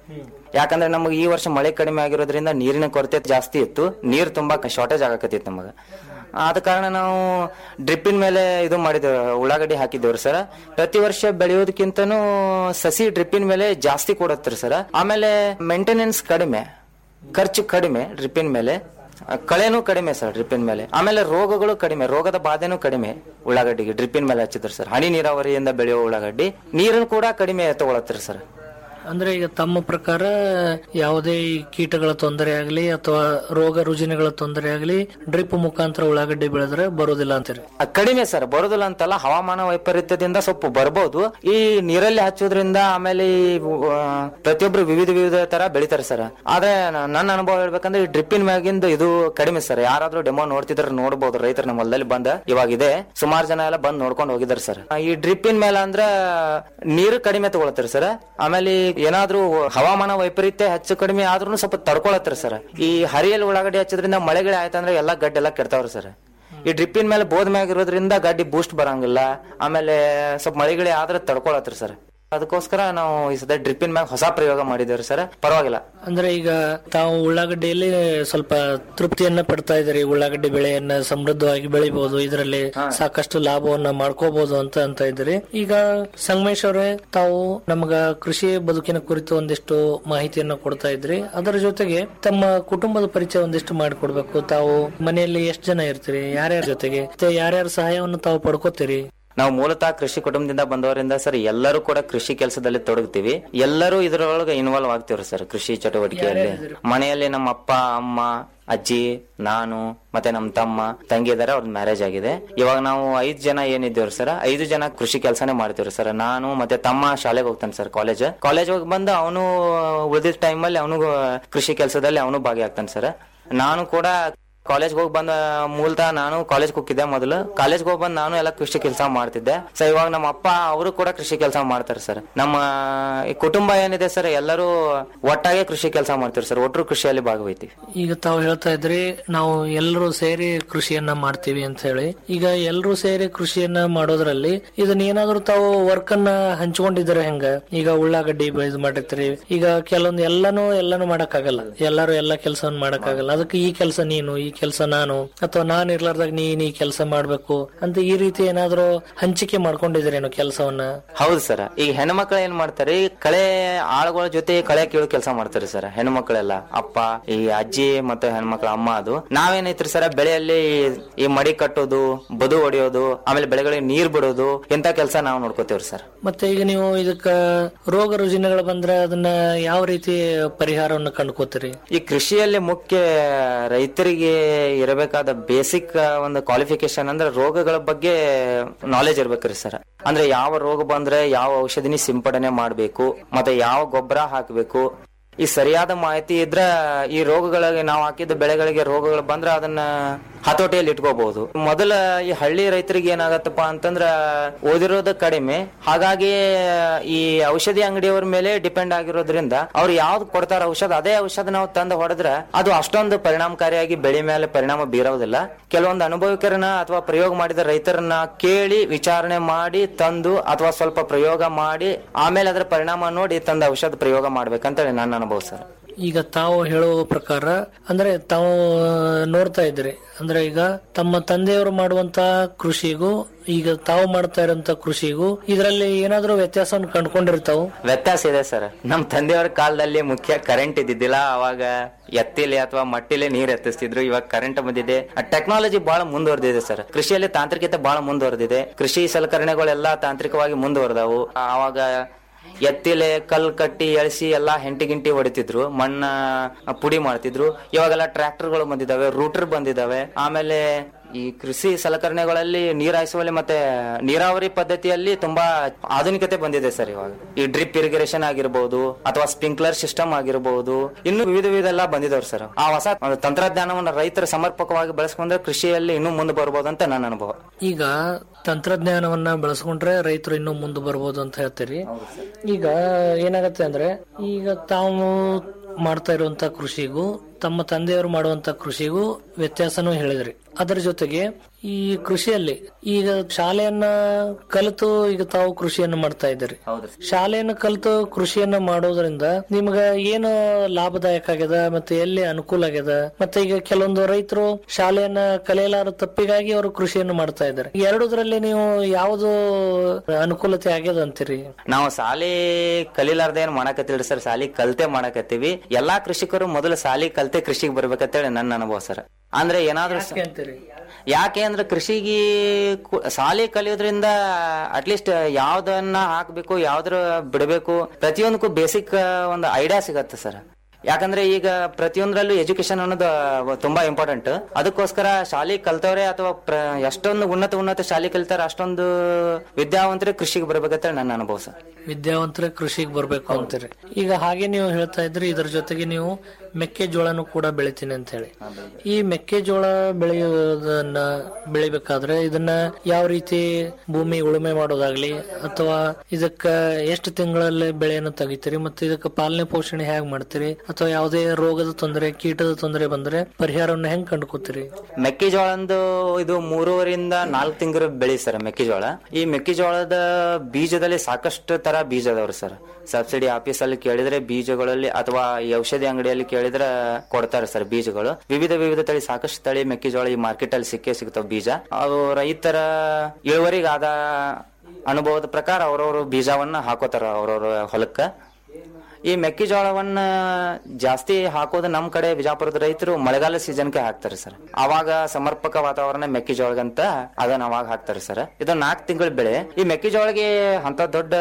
ಯಾಕಂದ್ರೆ ನಮಗೆ ಈ ವರ್ಷ ಮಳೆ ಕಡಿಮೆ ಆಗಿರೋದ್ರಿಂದ ನೀರಿನ ಕೊರತೆ ಜಾಸ್ತಿ ಇತ್ತು ನೀರು ತುಂಬಾ ಶಾರ್ಟೇಜ್ ಆಗಕತ್ತಿತ್ತು ನಮಗೆ ಆದ ಕಾರಣ ನಾವು ಡ್ರಿಪ್ಪಿನ ಮೇಲೆ ಇದು ಮಾಡಿದ್ದೇವೆ ಉಳ್ಳಾಗಡ್ಡಿ ಹಾಕಿದ್ದೇವ್ರಿ ಸರ್ ಪ್ರತಿ ವರ್ಷ ಬೆಳೆಯೋದಕ್ಕಿಂತನೂ ಸಸಿ ಡ್ರಿಪ್ಪಿನ ಮೇಲೆ ಜಾಸ್ತಿ ಕೊಡತ್ರಿ ಸರ್ ಆಮೇಲೆ ಮೇಂಟೆನೆನ್ಸ್ ಕಡಿಮೆ ಖರ್ಚು ಕಡಿಮೆ ಡ್ರಿಪ್ಪಿನ ಮೇಲೆ ಆ, ಕಳೆನೂ ಕಡಿಮೆ ಸರ್ ಡ್ರಿಪ್ಪಿನ ಮೇಲೆ ಆಮೇಲೆ ರೋಗಗಳು ಕಡಿಮೆ ರೋಗದ ಬಾಧೆನೂ ಕಡಿಮೆ ಉಳ್ಳಾಗಡ್ಡಿಗೆ ಡ್ರಿಪ್ಪಿನ ಮೇಲೆ ಹಚ್ಚಿದ್ರು ಸರ್ ಹನಿ ನೀರಾವರಿಯಿಂದ ಬೆಳೆಯೋ ಉಳ್ಳಾಗಡ್ಡಿ ನೀರನ್ನು ಕೂಡ ಕಡಿಮೆ ತಗೊಳತ್ರಿ ಸರ್ ಅಂದ್ರೆ ಈಗ ತಮ್ಮ ಪ್ರಕಾರ ಯಾವುದೇ ಈ ಕೀಟಗಳ ತೊಂದರೆ ಆಗಲಿ ಅಥವಾ ರೋಗ ರುಜಿನಗಳ ತೊಂದರೆ ಆಗಲಿ ಡ್ರಿಪ್ ಮುಖಾಂತರ ಉಳ್ಳಾಗಡ್ಡಿ ಬೆಳೆದ್ರೆ ಬರೋದಿಲ್ಲ ಅಂತೀರಿ ಆ, ಕಡಿಮೆ ಸರ್ ಬರೋದಿಲ್ಲ ಅಂತಲ್ಲ ಹವಾಮಾನ ವೈಪರೀತ್ಯದಿಂದ ಸ್ವಲ್ಪ ಬರ್ಬೋದು ಈ ನೀರಲ್ಲಿ ಹಚ್ಚೋದ್ರಿಂದ ಆಮೇಲೆ ಈ, ಆ, ಪ್ರತಿಯೊಬ್ರು ವಿವಿಧ ವಿವಿಧ ತರ ಬೆಳಿತಾರೆ ಸರ್ ಆದ್ರೆ ನ- ನನ್ನ ಅನುಭವ ಹೇಳ್ಬೇಕಂದ್ರೆ ಈ ಡ್ರಿಪ್ಪಿನ ಮ್ಯಾಗಿಂದ ಇದು ಕಡಿಮೆ ಸರ್ ಯಾರಾದ್ರೂ ಡೆಮೋ ನೋಡ್ತಿದ್ರೆ ನೋಡ್ಬೋದು ರೈತರು ನಮ್ಮ ಹೊಲದಲ್ಲಿ ಬಂದ ಇವಾಗ ಇದೆ ಸುಮಾರು ಜನ ಎಲ್ಲ ಬಂದ್ ನೋಡ್ಕೊಂಡು ಹೋಗಿದ್ದಾರೆ ಸರ್ ಈ ಡ್ರಿಪ್ಪಿನ ಮೇಲೆ ಅಂದ್ರ ನೀರು ಕಡಿಮೆ ತಗೊಳತ್ತಾರೆ ಸರ್ ಆಮೇಲೆ ಈ ಏನಾದ್ರೂ ಹವಾಮಾನ ವೈಪರೀತ್ಯ ಹೆಚ್ಚು ಕಡಿಮೆ ಆದ್ರೂ ಸ್ವಲ್ಪ ತಡ್ಕೊಳತ್ತಾರೆ ಸರ್ ಈ ಹರಿಯಲ್ಲಿ ಉಳ್ಳಾಗಡ್ಡಿ ಹಚ್ಚೋದ್ರಿಂದ ಮಳೆಗಳು ಆಯ್ತಂದ್ರೆ ಎಲ್ಲಾ ಗಡ್ಡೆ ಎಲ್ಲ ಕೆಡ್ತಾವ್ರಿ ಸರ್ ಈ ಡ್ರಿಪ್ಪಿನ ಮೇಲೆ ಬೋದ್ ಮ್ಯಾಗ ಇರೋದ್ರಿಂದ ಗಾಡಿ ಬೂಸ್ಟ್ ಬರಂಗಿಲ್ಲ ಆಮೇಲೆ ಸ್ವಲ್ಪ ಮಳೆಗಳೇ ಆದ್ರೆ ತಡ್ಕೊಳತ್ರಿ ಸರ್ ಅದಕ್ಕೋಸ್ಕರ ನಾವು ಈ ಸದ ಡ್ರಿಪ್ಪಿನ ಮ್ಯಾಗ ಹೊಸ ಪ್ರಯೋಗ ಮಾಡಿದೇವ್ರಿ ಸರ್ ಪರವಾಗಿಲ್ಲ ಅಂದ್ರೆ ಈಗ ತಾವು ಉಳ್ಳಾಗಡ್ಡಿಯಲ್ಲಿ ಸ್ವಲ್ಪ ತೃಪ್ತಿಯನ್ನ ಪಡ್ತಾ ಇದ್ದೀರಿ ಉಳ್ಳಾಗಡ್ಡಿ ಬೆಳೆಯನ್ನ ಸಮೃದ್ಧವಾಗಿ ಬೆಳಿಬಹುದು ಇದರಲ್ಲಿ ಸಾಕಷ್ಟು ಲಾಭವನ್ನ ಮಾಡ್ಕೋಬಹುದು ಅಂತ ಅಂತ ಇದ್ದೀರಿ ಈಗ ಸಂಗಮೇಶ್ ಅವರೇ ತಾವು ನಮಗ ಕೃಷಿ ಬದುಕಿನ ಕುರಿತು ಒಂದಿಷ್ಟು ಮಾಹಿತಿಯನ್ನ ಕೊಡ್ತಾ ಇದ್ರಿ ಅದರ ಜೊತೆಗೆ ತಮ್ಮ ಕುಟುಂಬದ ಪರಿಚಯ ಒಂದಿಷ್ಟು ಮಾಡಿಕೊಡ್ಬೇಕು ತಾವು ಮನೆಯಲ್ಲಿ ಎಷ್ಟು ಜನ ಇರ್ತೀರಿ ಯಾರ್ಯಾರ ಜೊತೆಗೆ ಮತ್ತೆ ಯಾರ್ಯಾರ ಸಹಾಯವನ್ನು ತಾವು ಪಡ್ಕೋತೀರಿ ನಾವು ಮೂಲತಃ ಕೃಷಿ ಕುಟುಂಬದಿಂದ ಬಂದವರಿಂದ ಸರ್ ಎಲ್ಲರೂ ಕೂಡ ಕೃಷಿ ಕೆಲಸದಲ್ಲಿ ತೊಡಗ್ತೀವಿ ಎಲ್ಲರೂ ಇದರೊಳಗೆ ಇನ್ವಾಲ್ವ್ ಆಗ್ತೀವ್ರಿ ಸರ್ ಕೃಷಿ ಚಟುವಟಿಕೆಯಲ್ಲಿ ಮನೆಯಲ್ಲಿ ನಮ್ಮ ಅಪ್ಪ ಅಮ್ಮ ಅಜ್ಜಿ ನಾನು ಮತ್ತೆ ನಮ್ಮ ತಮ್ಮ ತಂಗಿ ಇದಾರೆ ಅವ್ರದ್ದು ಮ್ಯಾರೇಜ್ ಆಗಿದೆ ಇವಾಗ ನಾವು ಐದ್ ಜನ ಏನಿದ್ದೇವ್ರಿ ಸರ್ ಐದು ಜನ ಕೃಷಿ ಕೆಲಸನೇ ಮಾಡ್ತೀವ್ರಿ ಸರ್ ನಾನು ಮತ್ತೆ ತಮ್ಮ ಶಾಲೆಗೆ ಹೋಗ್ತಾನೆ ಸರ್ ಕಾಲೇಜ್ ಕಾಲೇಜ್ ಹೋಗಿ ಬಂದು ಅವನು ಉಳಿದಿದ್ದ ಟೈಮಲ್ಲಿ ಅವನು ಕೃಷಿ ಕೆಲಸದಲ್ಲಿ ಅವನು ಭಾಗಿಯಾಗ್ತಾನೆ ಸರ್ ನಾನು ಕೂಡ ಕಾಲೇಜ್ ಹೋಗಿ ಬಂದ ಮೂಲತಃ ನಾನು ಕಾಲೇಜ್ ಹೋಗಿದ್ದೆ ಮೊದಲು ಕಾಲೇಜ್ ಹೋಗಿ ಬಂದು ನಾನು ಎಲ್ಲ ಕೃಷಿ ಕೆಲಸ ಮಾಡ್ತಿದ್ದೆ ಸೊ ಇವಾಗ ನಮ್ಮ ಅಪ್ಪ ಅವರು ಕೂಡ ಕೃಷಿ ಕೆಲಸ ಮಾಡ್ತಾರೆ ಸರ್ ನಮ್ಮ ಈ ಕುಟುಂಬ ಏನಿದೆ ಸರ್ ಎಲ್ಲರೂ ಒಟ್ಟಾಗೆ ಕೃಷಿ ಕೆಲಸ ಮಾಡ್ತೀವಿ ಸರ್ ಒಟ್ಟರು ಕೃಷಿಯಲ್ಲಿ ಭಾಗವಹಿತೀವಿ ಈಗ ತಾವು ಹೇಳ್ತಾ ಇದ್ರಿ ನಾವು ಎಲ್ಲರೂ ಸೇರಿ ಕೃಷಿಯನ್ನ ಮಾಡ್ತೀವಿ ಅಂತ ಹೇಳಿ ಈಗ ಎಲ್ಲರೂ ಸೇರಿ ಕೃಷಿಯನ್ನ ಮಾಡೋದ್ರಲ್ಲಿ ಇದನ್ನ ಏನಾದ್ರೂ ತಾವು ವರ್ಕ್ ಅನ್ನ ಹಂಚ್ಕೊಂಡಿದ್ರೆ ಹೆಂಗ ಈಗ ಉಳ್ಳಾಗಡ್ಡಿ ಬೆಳೆದು ಮಾಡಿರ್ತೀರಿ ಈಗ ಕೆಲವೊಂದು ಎಲ್ಲಾನು ಎಲ್ಲಾನು ಮಾಡಕ್ಕಾಗಲ್ಲ ಎಲ್ಲರೂ ಎಲ್ಲಾ ಕೆಲಸವನ್ನು ಮಾಡಕ್ಕಾಗಲ್ಲ ಅದಕ್ಕೆ ಈ ಕೆಲಸ ನೀನು ಈ ಕೆಲಸ ನಾನು ಅಥವಾ ನಾನು ಇರ್ಲಾರ್ದಾಗ ನೀನ್ ಈ ಕೆಲಸ ಮಾಡ್ಬೇಕು ಅಂತ ಈ ರೀತಿ ಏನಾದ್ರೂ ಹಂಚಿಕೆ ಮಾಡ್ಕೊಂಡಿದ್ರೇನು ಕೆಲಸವನ್ನ ಹೌದು ಸರ್ ಈಗ ಹೆಣ್ಮಕ್ಳು ಏನ್ ಮಾಡ್ತಾರೆ ಈ ಕಳೆ ಆಳುಗಳ ಜೊತೆ ಕಳೆ ಕೀಳು ಕೆಲಸ ಮಾಡ್ತಾರೆ ಸರ್ ಹೆಣ್ಮಕ್ಳೆಲ್ಲ ಅಪ್ಪ ಈ ಅಜ್ಜಿ ಮತ್ತೆ ಹೆಣ್ಮಕ್ಳ ಅಮ್ಮ ಅದು ನಾವೇನೈತ್ರಿ ಸರ್ ಬೆಳೆಯಲ್ಲಿ ಈ ಮಡಿ ಕಟ್ಟೋದು ಬದು ಹೊಡೆಯೋದು ಆಮೇಲೆ ಬೆಳೆಗಳಿಗೆ ನೀರ್ ಬಿಡೋದು ಇಂತ ಕೆಲಸ ನಾವು ನೋಡ್ಕೋತೇವ್ರಿ ಸರ್ ಮತ್ತೆ ಈಗ ನೀವು ಇದಕ್ಕ ರೋಗ ರುಜಿನಗಳು ಬಂದ್ರೆ ಅದನ್ನ ಯಾವ ರೀತಿ ಪರಿಹಾರವನ್ನು ಕಂಡುಕೋತೀರಿ ಈ ಕೃಷಿಯಲ್ಲಿ ಮುಖ್ಯ ರೈತರಿಗೆ ಇರಬೇಕಾದ ಬೇಸಿಕ್ ಒಂದು ಕ್ವಾಲಿಫಿಕೇಶನ್ ಅಂದ್ರೆ ರೋಗಗಳ ಬಗ್ಗೆ ನಾಲೆಜ್ ಇರ್ಬೇಕ್ರಿ ಸರ್ ಅಂದ್ರೆ ಯಾವ ರೋಗ ಬಂದ್ರೆ ಯಾವ ಔಷಧಿನಿ ಸಿಂಪಡಣೆ ಮಾಡಬೇಕು ಮತ್ತೆ ಯಾವ ಗೊಬ್ಬರ ಹಾಕಬೇಕು ಈ ಸರಿಯಾದ ಮಾಹಿತಿ ಇದ್ರ ಈ ರೋಗಗಳಿಗೆ ನಾವು ಹಾಕಿದ ಬೆಳೆಗಳಿಗೆ ರೋಗಗಳು ಬಂದ್ರೆ ಅದನ್ನ ಹತೋಟಿಯಲ್ಲಿ ಇಟ್ಕೋಬಹುದು ಮೊದಲ ಈ ಹಳ್ಳಿ ರೈತರಿಗೆ ಏನಾಗತ್ತಪ್ಪ ಅಂತಂದ್ರ ಓದಿರೋದು ಕಡಿಮೆ ಹಾಗಾಗಿ ಈ ಔಷಧಿ ಅಂಗಡಿಯವ್ರ ಮೇಲೆ ಡಿಪೆಂಡ್ ಆಗಿರೋದ್ರಿಂದ ಅವ್ರು ಯಾವ್ದು ಕೊಡ್ತಾರ ಔಷಧ ಅದೇ ಔಷಧ ನಾವು ತಂದು ಹೊಡೆದ್ರೆ ಅದು ಅಷ್ಟೊಂದು ಪರಿಣಾಮಕಾರಿಯಾಗಿ ಬೆಳೆ ಮೇಲೆ ಪರಿಣಾಮ ಬೀರೋದಿಲ್ಲ ಕೆಲವೊಂದು ಅನುಭವಿಕರನ್ನ ಅಥವಾ ಪ್ರಯೋಗ ಮಾಡಿದ ರೈತರನ್ನ ಕೇಳಿ ವಿಚಾರಣೆ ಮಾಡಿ ತಂದು ಅಥವಾ ಸ್ವಲ್ಪ ಪ್ರಯೋಗ ಮಾಡಿ ಆಮೇಲೆ ಅದರ ಪರಿಣಾಮ ನೋಡಿ ತಂದ ಔಷಧ ಪ್ರಯೋಗ ಮಾಡ್ಬೇಕಂತೇಳಿ ನನ್ನ ಅನುಭವ ಸರ್ ಈಗ ತಾವು ಹೇಳುವ ಪ್ರಕಾರ ಅಂದ್ರೆ ತಾವು ನೋಡ್ತಾ ಇದ್ರಿ ಅಂದ್ರೆ ಈಗ ತಮ್ಮ ತಂದೆಯವರು ಮಾಡುವಂತ ಕೃಷಿಗೂ ಈಗ ತಾವು ಮಾಡ್ತಾ ಇರುವಂತ ಕೃಷಿಗೂ ಇದರಲ್ಲಿ ಏನಾದ್ರೂ ವ್ಯತ್ಯಾಸವನ್ನು ಕಂಡುಕೊಂಡಿರ್ತಾವು ವ್ಯತ್ಯಾಸ ಇದೆ ಸರ್ ನಮ್ ತಂದೆಯವರ ಕಾಲದಲ್ಲಿ ಮುಖ್ಯ ಕರೆಂಟ್ ಇದ್ದಿದ್ದಿಲ್ಲ ಅವಾಗ ಎತ್ತಿಲಿ ಅಥವಾ ಮಟ್ಟಿಲಿ ನೀರ್ ಎತ್ತಿಸ್ತಿದ್ರು ಇವಾಗ ಕರೆಂಟ್ ಬಂದಿದೆ ಟೆಕ್ನಾಲಜಿ ಬಹಳ ಮುಂದುವರೆದಿದೆ ಸರ್ ಕೃಷಿಯಲ್ಲಿ ತಾಂತ್ರಿಕತೆ ಬಹಳ ಮುಂದುವರೆದಿದೆ ಕೃಷಿ ಸಲಕರಣೆಗಳೆಲ್ಲ ತಾಂತ್ರಿಕವಾಗಿ ಮುಂದುವರೆದವು ಅವಾಗ ಎತ್ತಿಲೆ ಕಲ್ ಕಟ್ಟಿ ಎಳ್ಸಿ ಎಲ್ಲಾ ಹೆಂಟಿ ಗಿಂಟಿ ಹೊಡಿತಿದ್ರು ಮಣ್ಣ ಪುಡಿ ಮಾಡ್ತಿದ್ರು ಇವಾಗೆಲ್ಲ ಟ್ರ್ಯಾಕ್ಟರ್ಗಳು ಬಂದಿದಾವೆ ರೂಟರ್ ಬಂದಿದಾವೆ ಆಮೇಲೆ ಈ ಕೃಷಿ ಸಲಕರಣೆಗಳಲ್ಲಿ ನೀರ್ ಹಾಯಿಸುವಲ್ಲಿ ಮತ್ತೆ ನೀರಾವರಿ ಪದ್ಧತಿಯಲ್ಲಿ ತುಂಬಾ ಆಧುನಿಕತೆ ಬಂದಿದೆ ಸರ್ ಇವಾಗ ಈ ಡ್ರಿಪ್ ಇರಿಗೇಷನ್ ಆಗಿರ್ಬೋದು ಅಥವಾ ಸ್ಪ್ರಿಂಕ್ಲರ್ ಸಿಸ್ಟಮ್ ಆಗಿರ್ಬೋದು ಇನ್ನು ವಿವಿಧ ವಿವಿಧ ಎಲ್ಲ ಬಂದಿದವ್ರು ಸರ್ ಆ ಹೊಸ ತಂತ್ರಜ್ಞಾನವನ್ನು ರೈತರು ಸಮರ್ಪಕವಾಗಿ ಬಳಸ್ಕೊಂಡ್ರೆ ಕೃಷಿಯಲ್ಲಿ ಇನ್ನೂ ಮುಂದೆ ಬರ್ಬೋದು ಅಂತ ನನ್ನ ಅನುಭವ ಈಗ ತಂತ್ರಜ್ಞಾನವನ್ನ ಬಳಸ್ಕೊಂಡ್ರೆ ರೈತರು ಇನ್ನೂ ಮುಂದೆ ಬರ್ಬೋದು ಅಂತ ಹೇಳ್ತೀರಿ ಈಗ ಏನಾಗತ್ತೆ ಅಂದ್ರೆ ಈಗ ತಾವು ಮಾಡ್ತಾ ಇರುವಂತ ಕೃಷಿಗೂ ತಮ್ಮ ತಂದೆಯವರು ಮಾಡುವಂತ ಕೃಷಿಗೂ ವ್ಯತ್ಯಾಸನೂ ಹೇಳಿದ್ರಿ ಅದರ ಜೊತೆಗೆ ಈ ಕೃಷಿಯಲ್ಲಿ ಈಗ ಶಾಲೆಯನ್ನ ಕಲಿತು ಈಗ ತಾವು ಕೃಷಿಯನ್ನು ಮಾಡ್ತಾ ಇದ್ದೀರಿ ಶಾಲೆಯನ್ನು ಕಲಿತು ಕೃಷಿಯನ್ನ ಮಾಡೋದ್ರಿಂದ ನಿಮ್ಗ ಏನು ಲಾಭದಾಯಕ ಆಗ್ಯದ ಮತ್ತೆ ಎಲ್ಲಿ ಅನುಕೂಲ ಆಗ್ಯದ ಮತ್ತೆ ಈಗ ಕೆಲವೊಂದು ರೈತರು ಶಾಲೆಯನ್ನ ಕಲಿಯಲಾರ ತಪ್ಪಿಗಾಗಿ ಅವರು ಕೃಷಿಯನ್ನು ಮಾಡ್ತಾ ಇದ್ದಾರೆ ಎರಡೂದ್ರಲ್ಲಿ ನೀವು ಯಾವುದು ಅನುಕೂಲತೆ ಆಗ್ಯದ ಅಂತೀರಿ ನಾವು ಸಾಲಿ ಕಲಿಲಾರ್ದ ಏನ್ ಮಾಡಕತ್ತಿಲ್ರಿ ಸರ್ ಸಾಲಿ ಕಲ್ತೆ ಮಾಡಕತ್ತೀವಿ ಎಲ್ಲಾ ಕೃಷಿಕರು ಮೊದಲು ಸಾಲಿ ಕಲ್ತೆ ಕೃಷಿಗೆ ಬರ್ಬೇಕಂತೇಳಿ ನನ್ನ ಅನುಭವ ಸರ್ ಅಂದ್ರೆ ಏನಾದ್ರೂ ಸ- ಅಂತೀರಿ ಯಾಕೆ ಅಂದ್ರೆ ಕೃಷಿಗೆ ಕು- ಸಾಲಿ ಕಲಿಯೋದ್ರಿಂದ ಅಟ್ಲೀಸ್ಟ್ ಯಾವ್ದನ್ನ ಹಾಕ್ಬೇಕು ಯಾವ್ದ್ರ ಬಿಡಬೇಕು ಪ್ರತಿಯೊಂದಕ್ಕೂ ಬೇಸಿಕ್ ಒಂದು ಐಡಿಯಾ ಸಿಗತ್ತೆ ಸರ್ ಯಾಕಂದ್ರೆ ಈಗ ಪ್ರತಿಯೊಂದರಲ್ಲೂ ಎಜುಕೇಶನ್ ಅನ್ನೋದು ತುಂಬಾ ಇಂಪಾರ್ಟೆಂಟ್ ಅದಕ್ಕೋಸ್ಕರ ಶಾಲೆ ಕಲ್ತವ್ರೆ ಅಥವಾ ಪ್ರ- ಎಷ್ಟೊಂದು ಉನ್ನತ ಉನ್ನತ ಶಾಲೆ ಕಲಿತಾರ ಅಷ್ಟೊಂದು ವಿದ್ಯಾವಂತರೇ ಕೃಷಿಗೆ ಬರ್ಬೇಕಂತ ನನ್ನ ಅನುಭವ ಸರ್ ವಿದ್ಯಾವಂತರ ಕೃಷಿಗೆ ಬರ್ಬೇಕು ಅಂತೀರಿ ಈಗ ಹಾಗೆ ನೀವು ಹೇಳ್ತಾ ಇದ್ರಿ ಇದ್ರ ಜೊತೆಗೆ ನೀವು ಮೆಕ್ಕೆಜೋಳನು ಕೂಡ ಬೆಳಿತೀನಿ ಅಂತ ಹೇಳಿ ಈ ಮೆಕ್ಕೆಜೋಳ ಬೆಳೆಯೋದನ್ನ ಬೆಳಿಬೇಕಾದ್ರೆ ಇದನ್ನ ಯಾವ ರೀತಿ ಭೂಮಿ ಉಳುಮೆ ಮಾಡೋದಾಗ್ಲಿ ಅಥವಾ ಇದಕ್ಕ ಎಷ್ಟು ತಿಂಗಳಲ್ಲಿ ಬೆಳೆಯನ್ನು ತೆಗಿತೀರಿ ಮತ್ತೆ ಇದಕ್ಕೆ ಪಾಲನೆ ಪೋಷಣೆ ಹೇಗ್ ಮಾಡ್ತೀರಿ ಅಥವಾ ಯಾವುದೇ ರೋಗದ ತೊಂದರೆ ಕೀಟದ ತೊಂದರೆ ಬಂದ್ರೆ ಪರಿಹಾರವನ್ನು ಹೆಂಗ್ ಕಂಡುಕೋತೀರಿ ಮೆಕ್ಕೆಜೋಳಂದು ಇದು ಮೂರುವರಿಂದ ನಾಲ್ಕು ತಿಂಗಳು ಬೆಳಿ ಸರ್ ಮೆಕ್ಕೆಜೋಳ ಈ ಮೆಕ್ಕೆಜೋಳದ ಬೀಜದಲ್ಲಿ ಸಾಕಷ್ಟು ತರ ಬೀಜ ಅದಾವ್ರಿ ಸರ್ ಸಬ್ಸಿಡಿ ಆಫೀಸ್ ಅಲ್ಲಿ ಕೇಳಿದ್ರೆ ಬೀಜಗಳಲ್ಲಿ ಅಥವಾ ಈ ಔಷಧಿ ಅಂಗಡಿಯಲ್ಲಿ ಕೇಳಿದ್ರೆ ಕೊಡ್ತಾರೆ ಸರ್ ಬೀಜಗಳು ವಿವಿಧ ವಿವಿಧ ತಳಿ ಸಾಕಷ್ಟು ತಳಿ ಮೆಕ್ಕೆಜೋಳ ಈ ಮಾರ್ಕೆಟ್ ಅಲ್ಲಿ ಸಿಕ್ಕೇ ಸಿಗ್ತಾವ ಬೀಜ ಅವು ರೈತರ ಇಳುವರಿಗಾದ ಅನುಭವದ ಪ್ರಕಾರ ಅವ್ರವ್ರ ಬೀಜವನ್ನ ಹಾಕೋತಾರ ಅವ್ರವ್ರ ಹೊಲಕ್ಕ ಈ ಮೆಕ್ಕೆಜೋಳವನ್ನ ಜಾಸ್ತಿ ಹಾಕೋದು ನಮ್ ಕಡೆ ಬಿಜಾಪುರದ ರೈತರು ಮಳೆಗಾಲ ಸೀಸನ್ಗೆ ಹಾಕ್ತಾರೆ ಸರ್ ಅವಾಗ ಸಮರ್ಪಕ ವಾತಾವರಣ ಮೆಕ್ಕೆಜೋಳಗಂತ ಅದನ್ನ ಅವಾಗ ಹಾಕ್ತಾರೆ ಸರ್ ಇದು ನಾಲ್ಕು ತಿಂಗಳ ಬೆಳೆ ಈ ಮೆಕ್ಕೆಜೋಳಗೆ ಅಂತ ದೊಡ್ಡ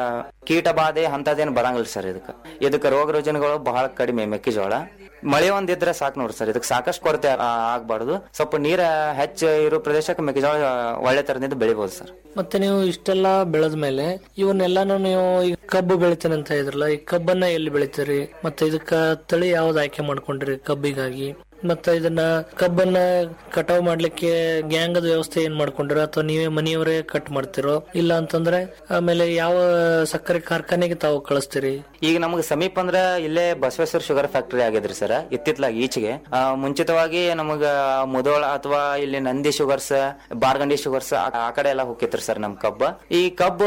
ಕೀಟ ಬಾಧೆ ಅಂತದೇನು ಬರಂಗಿಲ್ಲ ಸರ್ ಇದಕ್ಕೆ ಇದಕ್ಕೆ ರೋಗ ರುಜಿನಗಳು ಬಹಳ ಕಡಿಮೆ ಮೆಕ್ಕೆಜೋಳ ಮಳೆ ಒಂದಿದ್ರೆ ಸಾಕು ನೋಡ್ರಿ ಸರ್ ಇದಕ್ಕೆ ಸಾಕಷ್ಟು ಕೊರತೆ ಆ- ಆಗ್ಬಾರ್ದು ಸ್ವಲ್ಪ ನೀರ ಹೆಚ್ಚು ಇರೋ ಪ್ರದೇಶಕ್ಕೆ ಮೆಕ್ಕೆಜೋಳ ಒಳ್ಳೆ ತರದಿಂದ ಬೆಳಿಬಹುದು ಸರ್ ಮತ್ತೆ ನೀವು ಇಷ್ಟೆಲ್ಲ ಬೆಳೆದ ಮೇಲೆ ಇವನ್ನೆಲ್ಲಾನು ನೀವು ಈಗ ಕಬ್ಬು ಬೆಳಿತೀನಿ ಅಂತ ಇದ್ರಲ್ಲ ಈ ಕಬ್ಬನ್ನ ಎಲ್ಲಿ ಬೆಳಿತೀರಿ ಮತ್ತೆ ಇದಕ್ಕ ತಳಿ ಯಾವ್ದು ಆಯ್ಕೆ ಮಾಡ್ಕೊಂಡ್ರಿ ಕಬ್ಬಿಗಾಗಿ ಮತ್ತೆ ಇದನ್ನ ಕಬ್ಬನ್ನ ಕಟಾವ್ ಮಾಡ್ಲಿಕ್ಕೆ ಗ್ಯಾಂಗದ ವ್ಯವಸ್ಥೆ ಏನ್ ಮಾಡ್ಕೊಂಡಿರೋ ಅಥವಾ ನೀವೇ ಮನೆಯವರೇ ಕಟ್ ಮಾಡ್ತಿರೋ ಇಲ್ಲ ಅಂತಂದ್ರೆ ಆಮೇಲೆ ಯಾವ ಸಕ್ಕರೆ ಕಾರ್ಖಾನೆಗೆ ತಾವು ಕಳಿಸ್ತೀರಿ ಈಗ ನಮಗೆ ಸಮೀಪ ಅಂದ್ರ ಇಲ್ಲೇ ಬಸವೇಶ್ವರ ಶುಗರ್ ಫ್ಯಾಕ್ಟರಿ ಆಗಿದ್ರಿ ಸರ್ ಇತ್ತಿತ್ಲಾಗ ಈಚೆಗೆ ಆ, ಮುಂಚಿತವಾಗಿ ನಮಗ ಮುದೋಳ ಅಥವಾ ಇಲ್ಲಿ ನಂದಿ ಶುಗರ್ಸ್ ಬಾರ್ಗಂಡಿ ಶುಗರ್ಸ್ ಆ ಆ ಕಡೆ ಎಲ್ಲ ಹೋಗಿತ್ರಿ ಸರ್ ನಮ್ ಕಬ್ಬ ಈ ಕಬ್ಬ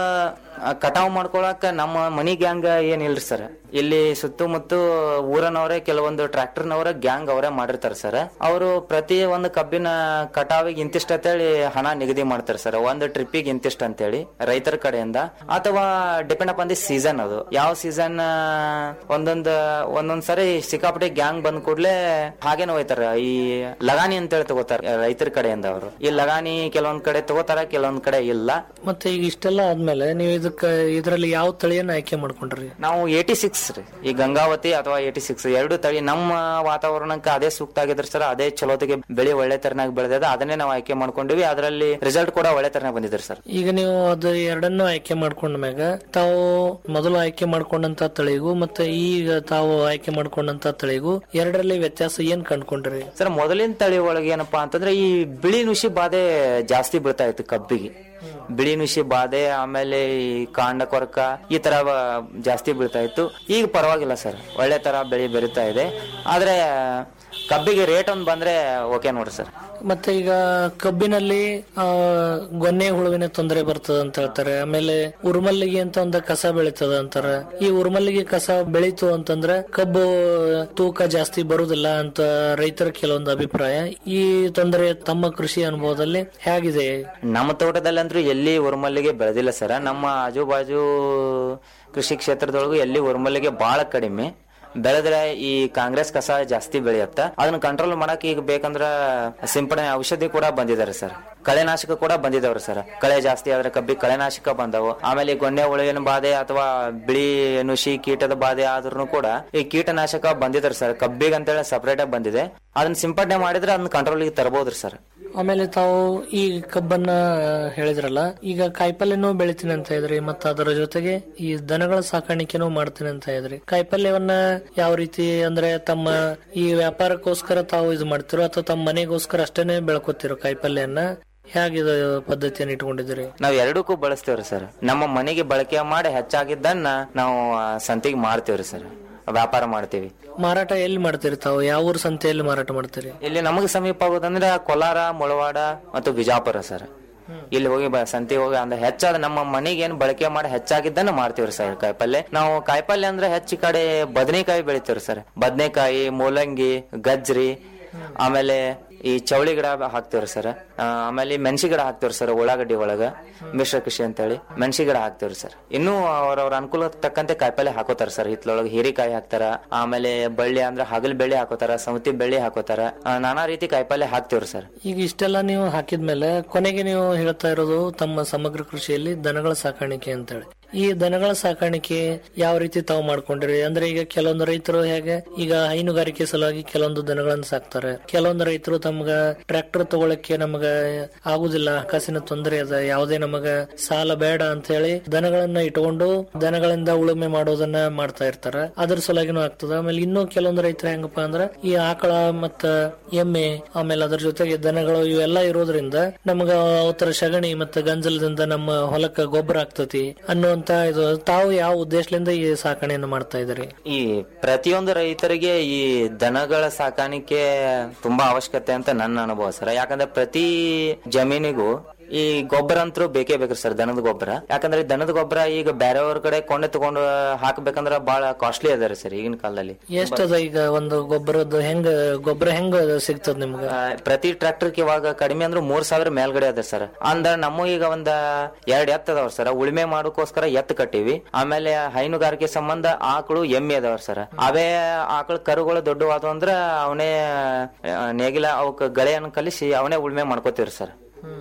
ಆ, ಕಟಾವ್ ಮಾಡ್ಕೊಳಕ ನಮ್ಮ ಮನಿ ಗ್ಯಾಂಗ್ ಏನಿಲ್ರಿ ಸರ್ ಇಲ್ಲಿ ಸುತ್ತಮುತ್ತ ಊರನವರೇ ಕೆಲವೊಂದು ಟ್ರ್ಯಾಕ್ಟರ್ನವರ ಗ್ಯಾಂಗ್ ಅವರೇ ಮಾಡಿರ್ತಾರೆ ಸರ್ ಅವರು ಪ್ರತಿ ಒಂದು ಕಬ್ಬಿನ ಕಟಾವಿಗೆ ಇಂತಿಷ್ಟ ಅಂತೇಳಿ ಹಣ ನಿಗದಿ ಮಾಡ್ತಾರೆ ಸರ್ ಒಂದು ಟ್ರಿಪ್ಪಿಗೆ ಇಂತಿಷ್ಟ ಅಂತೇಳಿ ರೈತರ ಕಡೆಯಿಂದ ಅಥವಾ ಡಿಪೆಂಡ್ ಅಪಾನ್ ದಿ ಸೀಸನ್ ಅದು ಯಾವ ಸೀಸನ್ ಒಂದೊಂದ್ ಒಂದೊಂದ್ ಸರಿ ಸಿಕ್ಕಾಪಟ್ಟೆ ಗ್ಯಾಂಗ್ ಬಂದ್ ಕೂಡ್ಲೆ ಹಾಗೇನೆ ಹೋಯ್ತಾರ ಈ ಲಗಾನಿ ಅಂತೇಳಿ ತಗೋತಾರ ರೈತರ ಕಡೆಯಿಂದ ಅವರು ಈ ಲಗಾನಿ ಕೆಲವೊಂದ್ ಕಡೆ ತಗೋತಾರ ಕೆಲವೊಂದ್ ಕಡೆ ಇಲ್ಲ ಮತ್ತೆ ಈಗ ಇಷ್ಟೆಲ್ಲ ಆದ್ಮೇಲೆ ನೀವು ಇದಕ್ಕ ಇದರಲ್ಲಿ ಯಾವ ತಳಿಯನ್ನ ಆಯ್ಕೆ ಮಾಡ್ಕೊಂಡ್ರಿ ನಾವು ಏಟಿ ಸಿಕ್ಸ್ ರೀ ಈ ಗಂಗಾವತಿ ಅಥವಾ ಏಟಿ ಸಿಕ್ಸ್ ಎರಡು ತಳಿ ನಮ್ಮ ವಾತಾವರಣಕ್ಕೆ ಅದೇ ಸೂಕ್ತ ಆಗಿದ್ರೆ ಸರ್ ಅದೇ ಚಲೋತಿಗೆ ಬೆಳೆ ಒಳ್ಳೆ ತರನಾಗಿ ಬೆಳೆದ ಅದನ್ನೇ ನಾವು ಆಯ್ಕೆ ಮಾಡ್ಕೊಂಡಿವಿ ಅದರಲ್ಲಿ ರಿಸಲ್ಟ್ ಕೂಡ ಒಳ್ಳೆ ತರನಾಗಿ ಬಂದಿದ್ರಿ ಸರ್ ಈಗ ನೀವು ಅದು ಎರಡನ್ನೂ ಆಯ್ಕೆ ಮಾಡ್ಕೊಂಡ ಮ್ಯಾಗ ತಾವು ಮೊದಲು ಆಯ್ಕೆ ಮಾಡ್ಕೊಂಡಂತ ತಳಿಗೂ ಮತ್ತೆ ಈಗ ತಾವು ಆಯ್ಕೆ ಮಾಡ್ಕೊಂಡಂತ ತಳಿಗೂ ಎರಡರಲ್ಲಿ ವ್ಯತ್ಯಾಸ ಏನ್ ಕಂಡ್ಕೊಂಡ್ರಿ ಸರ್ ಮೊದಲಿನ ತಳಿ ಒಳಗೆ ಏನಪ್ಪಾ ಅಂತಂದ್ರೆ ಈ ಬಿಳಿ ನುಷಿ ಬಾಧೆ ಜಾಸ್ತಿ ಬೀಳ್ತಾ ಇತ್ತು ಕಬ್ಬಿಗೆ ಬಿಳಿ ನುಷಿ ಬಾಧೆ ಆಮೇಲೆ ಈ ಕಾಂಡ ಕೊರಕ ಈ ತರ ಬ- ಜಾಸ್ತಿ ಬೀಳ್ತಾ ಇತ್ತು ಈಗ ಪರವಾಗಿಲ್ಲ ಸರ್ ಒಳ್ಳೆ ತರ ಬೆಳೆ ಬೆಳೀತಾ ಇದೆ ಆದ್ರೆ ಕಬ್ಬಿಗೆ ರೇಟ್ ಒಂದ್ ಬಂದ್ರೆ ಓಕೆ ನೋಡ್ರಿ ಸರ್ ಮತ್ತೆ ಈಗ ಕಬ್ಬಿನಲ್ಲಿ ಆ ಗೊನ್ನೆ ಹುಳುವಿನ ತೊಂದರೆ ಬರ್ತದ ಅಂತ ಹೇಳ್ತಾರೆ ಆಮೇಲೆ ಉರ್ಮಲ್ಲಿಗೆ ಅಂತ ಒಂದು ಕಸ ಬೆಳೀತದ ಅಂತಾರ ಈ ಉರ್ಮಲ್ಲಿಗೆ ಕಸ ಬೆಳೀತು ಅಂತಂದ್ರೆ ಕಬ್ಬು ತೂಕ ಜಾಸ್ತಿ ಬರುದಿಲ್ಲ ಅಂತ ರೈತರ ಕೆಲವೊಂದು ಅಭಿಪ್ರಾಯ ಈ ತೊಂದರೆ ತಮ್ಮ ಕೃಷಿ ಅನುಭವದಲ್ಲಿ ಹೇಗಿದೆ ನಮ್ಮ ತೋಟದಲ್ಲಿ ಅಂತೂ ಎಲ್ಲಿ ಉರ್ಮಲ್ಲಿಗೆ ಬೆಳೆದಿಲ್ಲ ಸರ್ ನಮ್ಮ ಆಜು ಬಾಜು ಕೃಷಿ ಕ್ಷೇತ್ರದೊಳಗೂ ಎಲ್ಲಿ ಉರ್ಮಲ್ಲಿಗೆ ಬಹಳ ಕಡಿಮೆ ಬೆಳೆದ್ರೆ ಈ ಕಾಂಗ್ರೆಸ್ ಕಸ ಜಾಸ್ತಿ ಬೆಳೆಯುತ್ತ ಅದನ್ನ ಕಂಟ್ರೋಲ್ ಮಾಡಕ್ ಈಗ ಬೇಕಂದ್ರ ಸಿಂಪಡಣೆ ಔಷಧಿ ಕೂಡ ಬಂದಿದ್ದಾರೆ ಸರ್ ಕಳೆನಾಶಕ ಕೂಡ ಬಂದಿದಾವ್ರಿ ಸರ್ ಕಳೆ ಜಾಸ್ತಿ ಆದ್ರೆ ಕಬ್ಬಿ ಕಳೆನಾಶಕ ಬಂದವು ಆಮೇಲೆ ಈ ಗೊಂಡೆ ಹುಳುವಿನ ಬಾಧೆ ಅಥವಾ ಬಿಳಿ ನುಷಿ ಕೀಟದ ಬಾಧೆ ಆದ್ರೂ ಕೂಡ ಈ ಕೀಟನಾಶಕ ಬಂದಿದ್ದಾರೆ ಸರ್ ಕಬ್ಬಿಗೆ ಅಂತೇಳಿ ಸಪರೇಟ್ ಆಗಿ ಬಂದಿದೆ ಅದನ್ನ ಸಿಂಪಡಣೆ ಮಾಡಿದ್ರೆ ಅದನ್ನ ಕಂಟ್ರೋಲ್ಗೆ ತರಬಹುದ್ರಿ ಸರ್ ಆಮೇಲೆ ತಾವು ಈ ಕಬ್ಬನ್ನ ಹೇಳಿದ್ರಲ್ಲ ಈಗ ಕಾಯಿಪಲ್ಯನೂ ಬೆಳಿತೀನಿ ಅಂತ ಇದ್ರಿ ಮತ್ತ ಅದರ ಜೊತೆಗೆ ಈ ದನಗಳ ಸಾಕಾಣಿಕೆನೂ ಮಾಡ್ತೀನಿ ಅಂತ ಇದ್ರಿ ಕಾಯಿಪಲ್ಯವನ್ನ ಯಾವ ರೀತಿ ಅಂದ್ರೆ ತಮ್ಮ ಈ ವ್ಯಾಪಾರಕ್ಕೋಸ್ಕರ ತಾವು ಇದು ಮಾಡ್ತಿರೋ ಅಥವಾ ತಮ್ಮ ಮನೆಗೋಸ್ಕರ ಅಷ್ಟೇನೆ ಬೆಳ್ಕೊತಿರೋ ಕಾಯಿಪಲ್ಯನ್ನ ಹೇಗಿದೆ ಪದ್ಧತಿಯನ್ನು ಇಟ್ಕೊಂಡಿದ್ದೀರಿ ನಾವ್ ಎರಡಕ್ಕೂ ಬಳಸ್ತೇವ್ರಿ ಸರ್ ನಮ್ಮ ಮನೆಗೆ ಬಳಕೆ ಮಾಡಿ ಹೆಚ್ಚಾಗಿದ್ದನ್ನ ನಾವು ಆ, ಸಂತಿಗೆ ಮಾರ್ತೇವ್ರಿ ಸರ್ ವ್ಯಾಪಾರ ಮಾಡ್ತೀವಿ ಮಾರಾಟ ಎಲ್ಲಿ ಮಾಡ್ತೀರಿ ತಾವು ಯಾವ ಊರ್ ಸಂತೆಯಲ್ಲಿ ಮಾರಾಟ ಮಾಡ್ತೀರಿ ಇಲ್ಲಿ ನಮಗೆ ಸಮೀಪ ಆಗೋದಂದ್ರೆ ಕೋಲಾರ ಮುಳವಾಡ ಮತ್ತು ಬಿಜಾಪುರ ಸರ್ ಇಲ್ಲಿ ಹೋಗಿ ಬ- ಸಂತೆ ಹೋಗಿ ಅಂದ್ರೆ ಹೆಚ್ಚಾದ ನಮ್ಮ ಮನೆಗೆ ಏನ್ ಬಳಕೆ ಮಾಡಿ ಹೆಚ್ಚಾಗಿದ್ದನ್ನ ಮಾಡ್ತೀವ್ರಿ ಸರ್ ಕಾಯಿಪಲ್ಲೆ ನಾವು ಕಾಯಿಪಲ್ಲೆ ಅಂದ್ರೆ ಹೆಚ್ಚು ಈ ಕಡೆ ಬದನೆಕಾಯಿ ಬೆಳಿತೀವ್ರಿ ಸರ್ ಬದನೆಕಾಯಿ ಮೂಲಂಗಿ ಗಜ್ರಿ ಆಮೇಲೆ ಈ ಚೌಳಿ ಗಿಡ ಹಾಕ್ತಿವ್ರಿ ಸರ್ ಆಮೇಲೆ ಮೆಣಸಿ ಗಿಡ ಹಾಕ್ತಿವ್ರಿ ಸರ್ ಉಳ್ಳಾಗಡ್ಡಿ ಒಳಗ ಮಿಶ್ರ ಕೃಷಿ ಅಂತೇಳಿ ಮೆಣಸಿ ಗಿಡ ಹಾಕ್ತಿವ್ರಿ ಸರ್ ಇನ್ನೂ ಅವ್ರವ್ರ ಅನುಕೂಲ ತಕ್ಕಂತೆ ಕಾಯಿಪಲ್ಲೆ ಹಾಕೋತಾರ ಸರ್ ಹಿತ್ಲೊಳಗೆ ಹೀರಿಕಾಯಿ ಹಾಕ್ತಾರ ಆಮೇಲೆ ಬಳ್ಳಿ ಅಂದ್ರೆ ಹಗಲ್ ಬೆಳ್ಳಿ ಹಾಕೋತಾರ ಸೌತಿ ಬೆಳ್ಳಿ ಹಾಕೋತಾರ ಆ, ನಾನಾ ರೀತಿ ಕಾಯಿಪಲ್ಲೆ ಹಾಕ್ತಿವ್ರಿ ಸರ್ ಈಗ ಇಷ್ಟೆಲ್ಲ ನೀವು ಹಾಕಿದ್ಮೇಲೆ ಕೊನೆಗೆ ನೀವು ಹೇಳ್ತಾ ಇರೋದು ತಮ್ಮ ಸಮಗ್ರ ಕೃಷಿಯಲ್ಲಿ ದನಗಳ ಸಾಕಾಣಿಕೆ ಅಂತೇಳಿ ಈ ದನಗಳ ಸಾಕಾಣಿಕೆ ಯಾವ ರೀತಿ ತಾವು ಮಾಡ್ಕೊಂಡಿರಿ ಅಂದ್ರೆ ಈಗ ಕೆಲವೊಂದು ರೈತರು ಹೇಗೆ ಈಗ ಹೈನುಗಾರಿಕೆ ಸಲುವಾಗಿ ಕೆಲವೊಂದು ದನಗಳನ್ನ ಸಾಕ್ತಾರೆ ಕೆಲವೊಂದು ರೈತರು ತಮ್ಗ ಟ್ರ್ಯಾಕ್ಟರ್ ತಗೊಳಕ್ಕೆ ನಮಗ ಆಗುದಿಲ್ಲ ಹಣಕಾಸಿನ ತೊಂದರೆ ಅದ ಯಾವುದೇ ನಮಗ ಸಾಲ ಬೇಡ ಅಂತ ಹೇಳಿ ದನಗಳನ್ನ ಇಟ್ಕೊಂಡು ದನಗಳಿಂದ ಉಳುಮೆ ಮಾಡೋದನ್ನ ಮಾಡ್ತಾ ಇರ್ತಾರ ಅದ್ರ ಸಲುವಾಗಿನೂ ಆಗ್ತದ ಆಮೇಲೆ ಇನ್ನೂ ಕೆಲವೊಂದು ರೈತರು ಹೆಂಗಪ್ಪ ಅಂದ್ರ ಈ ಆಕಳ ಮತ್ತ ಎಮ್ಮೆ ಆಮೇಲೆ ಅದ್ರ ಜೊತೆಗೆ ದನಗಳು ಇವೆಲ್ಲ ಇರೋದ್ರಿಂದ ನಮಗ ಅವತರ ಸಗಣಿ ಮತ್ತೆ ಗಂಜಲದಿಂದ ನಮ್ಮ ಹೊಲಕ್ಕ ಗೊಬ್ಬರ ಆಗ್ತತಿ ಅನ್ನುವಂತ ಇದು ತಾವು ಯಾವ ಉದ್ದೇಶದಿಂದ ಈ ಸಾಕಣೆಯನ್ನು ಮಾಡ್ತಾ ಇದ್ದೀರಿ ಈ ಪ್ರತಿಯೊಂದು ರೈತರಿಗೆ ಈ ದನಗಳ ಸಾಕಾಣಿಕೆ ತುಂಬಾ ಅವಶ್ಯಕತೆ ಅಂತ ನನ್ನ ಅನುಭವ ಸರ್ ಯಾಕಂದ್ರೆ ಪ್ರತಿ ಜಮೀನಿಗೂ ಈ ಗೊಬ್ಬರ ಅಂತೂ ಬೇಕೇ ಬೇಕ್ರಿ ಸರ್ ದನದ ಗೊಬ್ಬರ ಯಾಕಂದ್ರೆ ಈ ದನದ ಗೊಬ್ಬರ ಈಗ ಬೇರೆಯವ್ರ ಕಡೆ ಕೊಂಡೆ ತಗೊಂಡು ಹಾಕ್ಬೇಕಂದ್ರ ಬಹಳ ಕಾಸ್ಟ್ಲಿ ಅದ ರೀ ಸರ್ ಈಗಿನ ಕಾಲದಲ್ಲಿ ಎಷ್ಟದ ಈಗ ಒಂದು ಗೊಬ್ಬರದ್ದು ಹೆಂಗ ಗೊಬ್ಬರ ಹೆಂಗ ಸಿಗ್ತದ ನಿಮ್ಗ ಆ, ಪ್ರತಿ ಟ್ರಾಕ್ಟರ್ಗೆ ಇವಾಗ ಕಡಿಮೆ ಅಂದ್ರೆ ಮೂರ್ ಸಾವಿರ ಮೇಲ್ಗಡೆ ಅದ ಸರ್ ಅಂದ್ರ ನಮ್ಮ ಈಗ ಒಂದ ಎರಡ್ ಎತ್ ಅದಾವ ಸರ್ ಉಳಿಮೆ ಮಾಡೋಕೋಸ್ಕರ ಎತ್ ಕಟ್ಟಿವಿ ಆಮೇಲೆ ಹೈನುಗಾರಿಕೆ ಸಂಬಂಧ ಆಕಳು ಎಮ್ಮೆ ಅದಾವ ಸರ್ ಅವೇ ಆಕಳ ಕರುಗಳು ದೊಡ್ಡವಾದವು ಅಂದ್ರ ಅವನೇ ಆ, ನೇಗಿಲ ಅವಕ್ ಗಳೆಯನ್ನು ಕಲಿಸಿ ಅವನೇ ಉಳುಮೆ ಮಾಡ್ಕೋತೀವ್ರಿ ಸರ್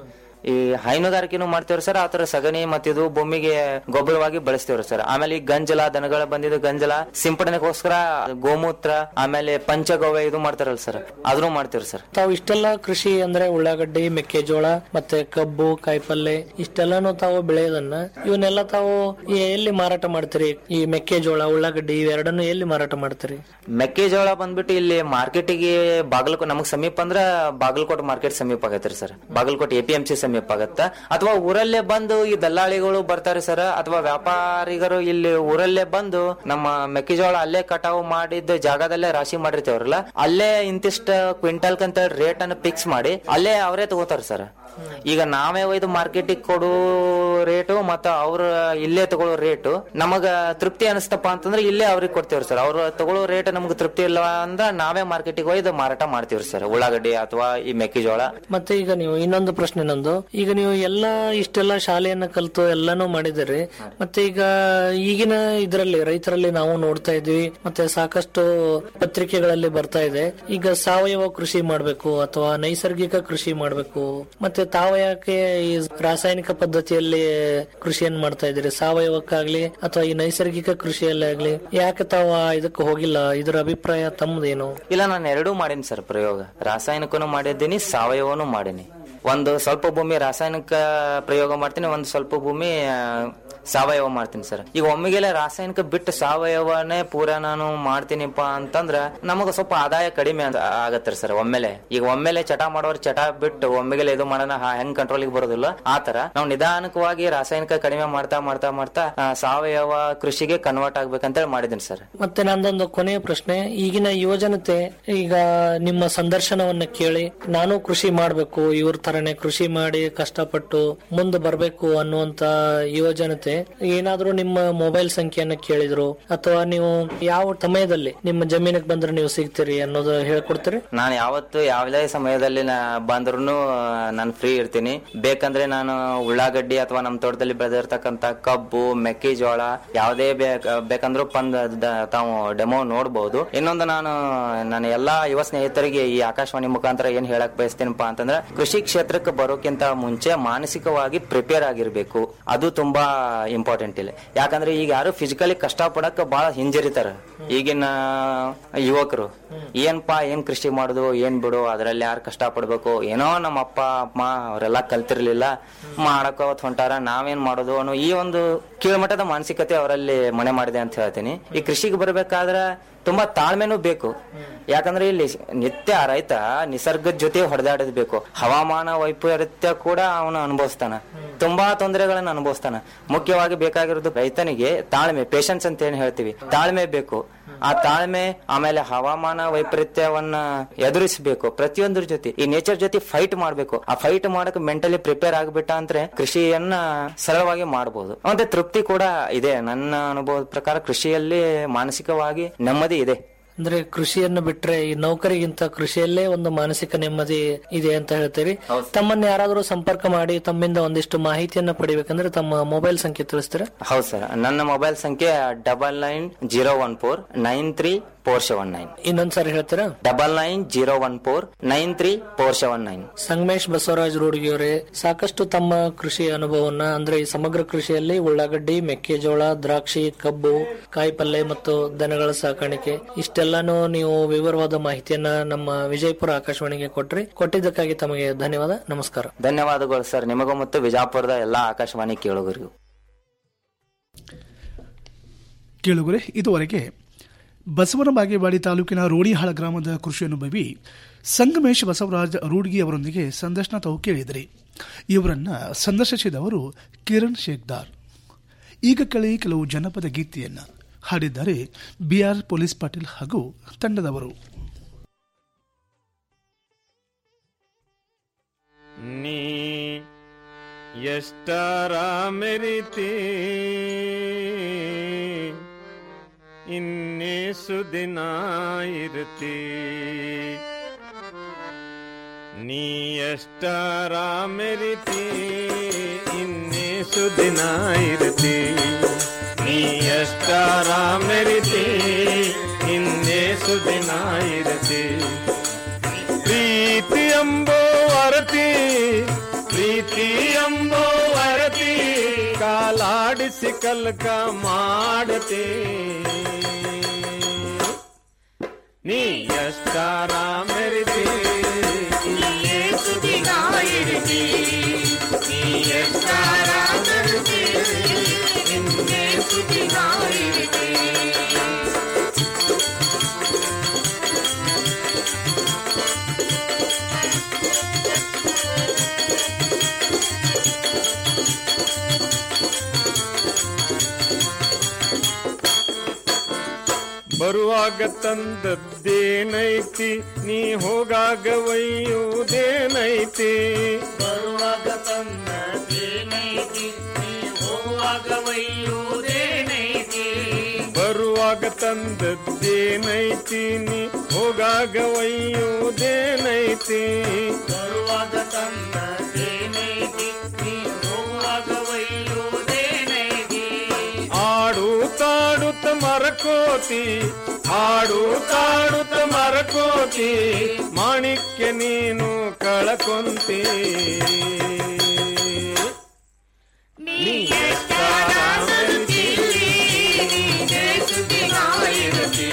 ಈ ಹೈನುಗಾರಿಕೆನು ಮಾಡ್ತೇವ್ರಿ ಸರ್ ಆತರ ಸಗಣಿ ಮತ್ತಿದು ಭೂಮಿಗೆ ಗೊಬ್ಬರವಾಗಿ ಬಳಸ್ತೇವ್ರಿ ಸರ್ ಆಮೇಲೆ ಈ ಗಂಜಲ ದನಗಳ ಬಂದಿದ್ದು ಗಂಜಲ ಸಿಂಪಡಣೆಗೋಸ್ಕರ ಗೋಮೂತ್ರ ಆಮೇಲೆ ಪಂಚಗವ್ಯ ಇದು ಮಾಡ್ತಾರಲ್ಲ ಸರ್ ಅದನ್ನು ಮಾಡ್ತೇವ್ರಿ ಸರ್ ತಾವು ಇಷ್ಟೆಲ್ಲ ಕೃಷಿ ಅಂದ್ರೆ ಉಳ್ಳಾಗಡ್ಡಿ ಮೆಕ್ಕೆಜೋಳ ಮತ್ತೆ ಕಬ್ಬು ಕಾಯಿಪಲ್ಲೆ ಇಷ್ಟೆಲ್ಲಾನು ತಾವು ಬೆಳೆಯೋದನ್ನ ಇವನ್ನೆಲ್ಲ ತಾವು ಎಲ್ಲಿ ಮಾರಾಟ ಮಾಡ್ತೀರಿ ಈ ಮೆಕ್ಕೆಜೋಳ ಉಳ್ಳಾಗಡ್ಡಿ ಇವೆರಡನ್ನು ಎಲ್ಲಿ ಮಾರಾಟ ಮಾಡ್ತೀರಿ ಮೆಕ್ಕೆಜೋಳ ಬಂದ್ಬಿಟ್ಟು ಇಲ್ಲಿ ಮಾರ್ಕೆಟಿಗೆ ಬಾಗಲಕೋಟೆ ನಮಗ್ ಸಮೀಪ ಅಂದ್ರ ಬಾಗಲಕೋಟೆ ಮಾರ್ಕೆಟ್ ಸಮೀಪ ಆಗೈತ್ರಿ sir Bagalkote A P M C ಸಮೀಪ ಆಗತ್ತ ಅಥವಾ ಊರಲ್ಲೇ ಬಂದು ಈ ದಲ್ಲಾಳಿಗಳು ಬರ್ತಾರೆ ಸರ್ ಅಥವಾ ವ್ಯಾಪಾರಿಗರು ಇಲ್ಲಿ ಊರಲ್ಲೇ ಬಂದು ನಮ್ಮ ಮೆಕ್ಕೆಜೋಳ ಅಲ್ಲೇ ಕಟಾವು ಮಾಡಿದ ಜಾಗದಲ್ಲೇ ರಾಶಿ ಮಾಡಿರ್ತೇವ್ರಲ್ಲ ಅಲ್ಲೇ ಇಂತಿಷ್ಟ ಕ್ವಿಂಟಲ್ ಅಂತ ರೇಟ್ ಅನ್ನು ಫಿಕ್ಸ್ ಮಾಡಿ ಅಲ್ಲೇ ಅವರೇ ತಗೋತಾರ ಸರ್ ಈಗ ನಾವೇ ಒಯ್ದು ಮಾರ್ಕೆಟಿಗೆ ಕೊಡೋ ರೇಟು ಮತ್ತ ಅವ್ರ ಇಲ್ಲೇ ತಗೊಳ್ಳೋ ರೇಟು ನಮಗ ತೃಪ್ತಿ ಅನಿಸ್ತಪ್ಪ ಅಂತಂದ್ರೆ ಇಲ್ಲೇ ಅವ್ರಿಗೆ ಕೊಡ್ತೇವ್ರಿ ಸರ್ ಅವ್ರು ತಗೊಳ್ಳೋ ರೇಟ್ ನಮ್ಗೆ ತೃಪ್ತಿ ಇಲ್ಲ ಅಂದ್ರ ನಾವೇ ಮಾರ್ಕೆಟಿಗೆ ಒಯ್ದು ಮಾರಾಟ ಮಾಡ್ತೀವ್ರಿ ಸರ್ ಉಳ್ಳಾಗಡ್ಡಿ ಅಥವಾ ಈ ಮೆಕ್ಕೆಜೋಳ ಮತ್ತೆ ಈಗ ನೀವು ಇನ್ನೊಂದು ಪ್ರಶ್ನೆ ನಂದು ಈಗ ನೀವು ಎಲ್ಲ ಇಷ್ಟೆಲ್ಲ ಶಾಲೆಯನ್ನ ಕಲಿತು ಎಲ್ಲಾನು ಮಾಡಿದಿರಿ ಮತ್ತೆ ಈಗ ಈಗಿನ ಇದರಲ್ಲಿ ರೈತರಲ್ಲಿ ನಾವು ನೋಡ್ತಾ ಇದ್ವಿ ಮತ್ತೆ ಸಾಕಷ್ಟು ಪತ್ರಿಕೆಗಳಲ್ಲಿ ಬರ್ತಾ ಇದೆ ಈಗ ಸಾವಯವ ಕೃಷಿ ಮಾಡಬೇಕು ಅಥವಾ ನೈಸರ್ಗಿಕ ಕೃಷಿ ಮಾಡಬೇಕು ಮತ್ತೆ ತಾವು ಯಾಕೆ ಈ ರಾಸಾಯನಿಕ ಪದ್ಧತಿಯಲ್ಲಿ ಕೃಷಿಯನ್ನು ಮಾಡ್ತಾ ಇದ್ದೀರಿ ಸಾವಯವಕ್ಕಾಗ್ಲಿ ಅಥವಾ ಈ ನೈಸರ್ಗಿಕ ಕೃಷಿಯಲ್ಲಿ ಆಗ್ಲಿ ಯಾಕೆ ತಾವು ಆ ಇದಕ್ಕೆ ಹೋಗಿಲ್ಲ ಇದರ ಅಭಿಪ್ರಾಯ ತಮ್ಮದೇನು ಇಲ್ಲ ನಾನು ಎರಡೂ ಮಾಡೀನಿ ಸರ್ ಪ್ರಯೋಗ ರಾಸಾಯನಿಕನು ಮಾಡಿದ್ದೀನಿ ಸಾವಯವನು ಮಾಡೀನಿ ಒಂದು ಸ್ವಲ್ಪ ಭೂಮಿ ರಾಸಾಯನಿಕ ಪ್ರಯೋಗ ಮಾಡ್ತೀನಿ ಒಂದು ಸ್ವಲ್ಪ ಭೂಮಿ ಆ, ಸಾವಯವ ಮಾಡ್ತೀನಿ ಸರ್ ಈಗ ಒಮ್ಮೆಗೆಲ್ಲ ರಾಸಾಯನಿಕ ಬಿಟ್ಟು ಸಾವಯವನೇ ಪೂರ ನಾನು ಮಾಡ್ತೀನಿಪ್ಪ ಅಂತಂದ್ರ ನಮಗ ಸ್ವಲ್ಪ ಆದಾಯ ಕಡಿಮೆ ಅಂತ ಆಗತ್ತೆ ಸರ್ ಒಮ್ಮೆಲೆ ಈಗ ಒಮ್ಮೆಲೆ ಚಟ ಮಾಡೋರು ಚಟ ಬಿಟ್ಟು ಒಮ್ಮೆಗೆಲೆ ಇದು ಮಾಡೋಣ ಹಾ- ಹೆಂಗ್ ಕಂಟ್ರೋಲಿಗೆ ಬರೋದಿಲ್ಲ ಆತರ ನಾವು ನಿಧಾನಕವಾಗಿ ರಾಸಾಯನಿಕ ಕಡಿಮೆ ಮಾಡ್ತಾ ಮಾಡ್ತಾ ಮಾಡ್ತಾ ಆ, ಸಾವಯವ ಕೃಷಿಗೆ ಕನ್ವರ್ಟ್ ಆಗ್ಬೇಕಂತೇಳಿ ಮಾಡಿದ್ದೀನಿ ಸರ್ ಮತ್ತೆ ನಂದೊಂದು ಕೊನೆಯ ಪ್ರಶ್ನೆ ಈಗಿನ ಯುವಜನತೆ ಈಗ ನಿಮ್ಮ ಸಂದರ್ಶನವನ್ನ ಕೇಳಿ ನಾನು ಕೃಷಿ ಮಾಡಬೇಕು ಇವ್ರ ತರನೇ ಕೃಷಿ ಮಾಡಿ ಕಷ್ಟಪಟ್ಟು ಮುಂದೆ ಬರಬೇಕು ಅನ್ನುವಂತ ಯುವಜನತೆ ಏನಾದ್ರೂ ನಿಮ್ಮ ಮೊಬೈಲ್ ಸಂಖ್ಯೆಯನ್ನ ಕೇಳಿದ್ರು ಅಥವಾ ನೀವು ಯಾವ ಸಮಯದಲ್ಲಿ ನಿಮ್ಮ ಜಮೀನಿಗೆ ಬಂದ್ರೆ ನೀವು ಸಿಗ್ತೀರಿ ಅನ್ನೋದು ಹೇಳ್ಕೊಡ್ತೀರಿ ನಾನು ಯಾವತ್ತು ಯಾವುದೇ ಸಮಯದಲ್ಲಿ ನಾ ಬಂದ್ರು ನಾನು ಫ್ರೀ ಇರ್ತೀನಿ ಬೇಕಂದ್ರೆ ನಾನು ಉಳ್ಳಾಗಡ್ಡಿ ಅಥವಾ ನಮ್ಮ ತೋಟದಲ್ಲಿ ಬೆಳೆದಿರ್ತಕ್ಕಂತ ಕಬ್ಬು ಮೆಕ್ಕೆಜೋಳ ಯಾವುದೇ ಬೇಕ್- ಬೇಕಂದ್ರೂ ಬಂದ್ ದ- ತಾವು ಡೆಮೋ ನೋಡಬಹುದು ಇನ್ನೊಂದು ನಾನು ನನ್ನ ಎಲ್ಲಾ ಯುವ ಸ್ನೇಹಿತರಿಗೆ ಈ ಆಕಾಶವಾಣಿ ಮುಖಾಂತರ ಏನ್ ಹೇಳಕ್ ಬಯಸ್ತೀನಪ್ಪ ಅಂತಂದ್ರೆ ಕೃಷಿ ಕ್ಷೇತ್ರಕ್ಕೆ ಬರೋಕ್ಕಿಂತ ಮುಂಚೆ ಮಾನಸಿಕವಾಗಿ ಪ್ರಿಪೇರ್ ಆಗಿರ್ಬೇಕು ಅದು ತುಂಬಾ ಇಂಪಾರ್ಟೆಂಟ್ ಇಲ್ಲ ಯಾಕಂದ್ರೆ ಈಗ ಯಾರು ಫಿಸಿಕಲಿ ಕಷ್ಟ ಪಡಕ್ ಬಹಳ ಹಿಂಜರಿತಾರ ಈಗಿನ ಯುವಕರು ಏನ್ಪಾ ಏನ್ ಕೃಷಿ ಮಾಡುದು ಏನ್ ಬಿಡು ಅದ್ರಲ್ಲಿ ಯಾರು ಕಷ್ಟ ಪಡ್ಬೇಕು ಏನೋ ನಮ್ಮ ಅಪ್ಪ ಅಮ್ಮ ಅವರೆಲ್ಲ ಕಲ್ತಿರ್ಲಿಲ್ಲ ಮಾಡಕ್ ಅವತ್ ಹೊಂಟಾರ ನಾವೇನ್ ಮಾಡೋದು ಅನ್ನೋ ಈ ಒಂದು ಕೀಳ್ಮಟ್ಟದ ಮಾನಸಿಕತೆ ಅವರಲ್ಲಿ ಮನೆ ಮಾಡಿದೆ ಅಂತ ಹೇಳ್ತೀನಿ ಈ ಕೃಷಿಗೆ ಬರ್ಬೇಕಾದ್ರ ತುಂಬಾ ತಾಳ್ಮೆನೂ ಬೇಕು ಯಾಕಂದ್ರೆ ಇಲ್ಲಿ ನಿತ್ಯ ರೈತ ನಿಸರ್ಗದ ಜೊತೆ ಹೊಡೆದಾಡಬೇಕು ಹವಾಮಾನ ವೈಪರೀತ್ಯ ಕೂಡ ಅವನು ಅನುಭವಿಸ್ತಾನ ತುಂಬಾ ತೊಂದರೆಗಳನ್ನ ಅನುಭವಿಸ್ತಾನ ಮುಖ್ಯವಾಗಿ ಬೇಕಾಗಿರೋದು ರೈತನಿಗೆ ತಾಳ್ಮೆ ಪೇಶನ್ಸ್ ಅಂತ ಏನ್ ಹೇಳ್ತೀವಿ ತಾಳ್ಮೆ ಬೇಕು ಆ ತಾಳ್ಮೆ ಆಮೇಲೆ ಹವಾಮಾನ ವೈಪರೀತ್ಯವನ್ನ ಎದುರಿಸಬೇಕು ಪ್ರತಿಯೊಂದ್ರ ಜೊತೆ ಈ ನೇಚರ್ ಜೊತೆ ಫೈಟ್ ಮಾಡ್ಬೇಕು ಆ ಫೈಟ್ ಮಾಡಕ್ ಮೆಂಟಲಿ ಪ್ರಿಪೇರ್ ಆಗ್ಬಿಟ್ಟ ಅಂದ್ರೆ ಕೃಷಿಯನ್ನ ಸರಳವಾಗಿ ಮಾಡಬಹುದು ಮತ್ತೆ ತೃಪ್ತಿ ಕೂಡ ಇದೆ ನನ್ನ ಅನುಭವದ ಪ್ರಕಾರ ಕೃಷಿಯಲ್ಲಿ ಮಾನಸಿಕವಾಗಿ ನೆಮ್ಮದಿ ಇದೆ ಅಂದ್ರೆ ಕೃಷಿಯನ್ನು ಬಿಟ್ರೆ ಈ ನೌಕರಿಗಿಂತ ಕೃಷಿಯಲ್ಲೇ ಒಂದು ಮಾನಸಿಕ ನೆಮ್ಮದಿ ಇದೆ ಅಂತ ಹೇಳ್ತೀರಿ ತಮ್ಮನ್ನ ಯಾರಾದರೂ ಸಂಪರ್ಕ ಮಾಡಿ ತಮ್ಮಿಂದ ಒಂದಿಷ್ಟು ಮಾಹಿತಿಯನ್ನ ಪಡಿಬೇಕಂದ್ರೆ ತಮ್ಮ ಮೊಬೈಲ್ ಸಂಖ್ಯೆ ತಿಳಿಸ್ತೀರಾ ಹೌದು ಸರ್ ನನ್ನ ಮೊಬೈಲ್ ಸಂಖ್ಯೆ double nine zero one four nine three four seven nine ಇನ್ನೊಂದ್ಸಾರಿ ಹೇಳ್ತೀರಾ double nine zero one four nine three four seven nine Sangamesh Basavaraj ರೋಡ್ಗಿಯವರೇ ಸಾಕಷ್ಟು ತಮ್ಮ ಕೃಷಿ ಅನುಭವವನ್ನ ಅಂದ್ರೆ ಈ ಸಮಗ್ರ ಕೃಷಿಯಲ್ಲಿ ಉಳ್ಳಾಗಡ್ಡಿ ಮೆಕ್ಕೆಜೋಳ ದ್ರಾಕ್ಷಿ ಕಬ್ಬು ಕಾಯಿಪಲ್ಲೆ ಮತ್ತು ದನಗಳ ಸಾಕಾಣಿಕೆ ಇಷ್ಟೆಲ್ಲಾನು ನೀವು ವಿವರವಾದ ಮಾಹಿತಿಯನ್ನ ನಮ್ಮ ವಿಜಯಪುರ ಆಕಾಶವಾಣಿಗೆ ಕೊಟ್ರಿ ಕೊಟ್ಟಿದ್ದಕ್ಕಾಗಿ ತಮಗೆ ಧನ್ಯವಾದ ನಮಸ್ಕಾರ ಧನ್ಯವಾದಗಳು ಸರ್ ನಿಮಗೂ ಮತ್ತು ವಿಜಾಪುರದ ಎಲ್ಲಾ ಆಕಾಶವಾಣಿ ಕೇಳುಗರಿಗೂ ಕೇಳುಗರೆ ಇದುವರೆಗೆ ಬಸವನ ಬಾಗೇವಾಡಿ ತಾಲೂಕಿನ ರೋಡಿಹಾಳ ಗ್ರಾಮದ ಕೃಷಿ ಅನುಭವಿ ಸಂಗಮೇಶ್ ಬಸವರಾಜ್ ರೂಡ್ಗಿ ಅವರೊಂದಿಗೆ ಸಂದರ್ಶನ ತಾವು ಕೇಳಿದಿರಿ ಇವರನ್ನ ಸಂದರ್ಶಿಸಿದವರು ಕಿರಣ್ ಶೇಖ್ದಾರ್ ಈಗ ಕೇಳಿ ಕೆಲವು ಜನಪದ ಗೀತೆಯನ್ನ ಹಾಡಿದ್ದಾರೆ ಬಿಆರ್ ಪೊಲೀಸ್ ಪಾಟೀಲ್ ಹಾಗೂ ತಂಡದವರು ನೀ ಎಷ್ಟರ ಮೆರಿತಿ ಇನ್ನೇಸು ದಿನ ಇರ್ತಿ ನೀ ಎಷ್ಟರ ಮೆರಿತಿ ಇನ್ನೇಸು ದಿನ ಇರ್ತಿ ನೀ ಎಷ್ಟರ ಮೆರಿತಿ ಇನ್ನೇಸು ದಿನ ಇರ್ತಿ ಪ್ರೀತಿ ಎಂಬೋ ಅರತಿ ಪ್ರೀತಿ ಎಂಬೋ ಅರತಿ ಕಾಲಾಡಿಸಿ ಕಲ್ಕ ಮಾಡತಿ ನೀ ಎಷ್ಟಾರ ಮೆರಿತಿ ನೀ ಎಷ್ಟಾರ ಮೆರಿತಿ ನಿನ್ನೆ ಸುದಿಗಾಯಿರಿತಿ ಬರುವಾಗ ತಂದದ್ದೇನೈತಿ ನೀ ಹೋಗಾಗ ಒಯ್ಯುವುದೇನೈತಿ ಬರುವಾಗ ತಂದದೇನೈತಿ ನೀ ಹೋಗುವಾಗ ಒಯ್ಯುವುದೇನೈತಿ ಬರುವಾಗ ತಂದದ್ದೇನೈತಿ ನೀ ಹೋಗಾಗ ಒಯ್ಯುವುದೇನೈತಿ ಬರುವಾಗ ತಂದದೇನೈತಿ ನೀ ಹೋಗುವಾಗ ಒಯ್ಯುವುದೇನೈತಿ ಆಡು ತಾಡುತ್ತ ಮರಕೋತಿ ಆಡು ತಾಡುತ್ತ ಮರಕೋತಿ ಮಾಣಿಕ್ಯ ನೀನು ಕಳಕೊಂತಿ ನೀ ಎಷ್ಟಾರ ಮೆರಿತಿ, ನೀನೇ ಸುದ್ದಿಗಾಯಿರುತ್ತಿ.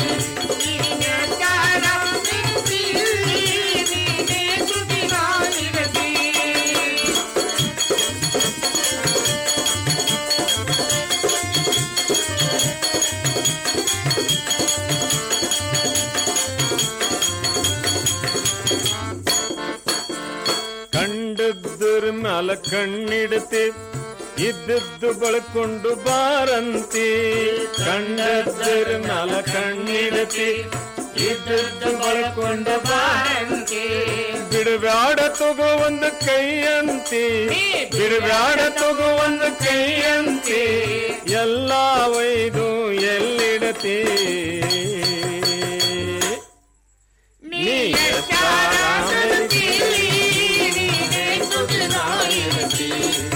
ಕಂಡದ್ರ ಮ್ಯಾಲ ಕಣ್ಣಿಡತಿ ಇದ್ದದ್ದು ಬಳಕೊಂಡು ಬಾರಂತಿ ಕಂಡದ್ರ ಮ್ಯಾಲ ಕಣ್ಣಿಡತಿ ಇದ್ದದ್ದು ಬಳಕೊಂಡು ಬಾರಂತಿ ಬಿಡಬ್ಯಾಡ ತಗೋ ಒಂದು ಕೈಯಂತಿ ಬಿಡಬ್ಯಾಡ ತಗೋ ಒಂದು ಕೈಯಂತಿ ಎಲ್ಲ ಒಯ್ದು ಎಲ್ಲಿಡತಿ ನೀ ಎಷ್ಟಾರ ಮೆರಿತಿ, ನೀನೇ ಸುಖದಾಯಿರತಿ.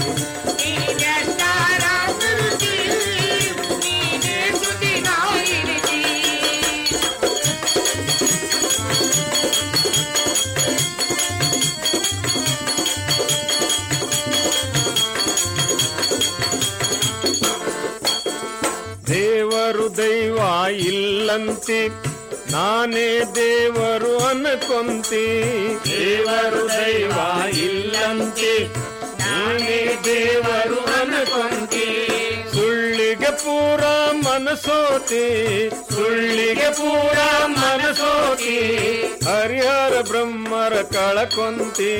ದೇವರು ದೈವ ಇಲ್ಲಂತಿ ನಾನೇ ದೇವರು ಅನ್ಕೊಂತಿ ದೇವರು ದೈವ ಇಲ್ಲಂತಿ ನಾನೇ ದೇವರು ಅನ್ಕೊಂತಿ ಸುಳ್ಳಿಗೆ ಪೂರ ಮನಸೋತಿ ಸುಳ್ಳಿಗೆ ಪೂರ ಮನಸೋತಿ ಹರಿಹರ ಬ್ರಹ್ಮರ ಕಳಕೊಂತಿ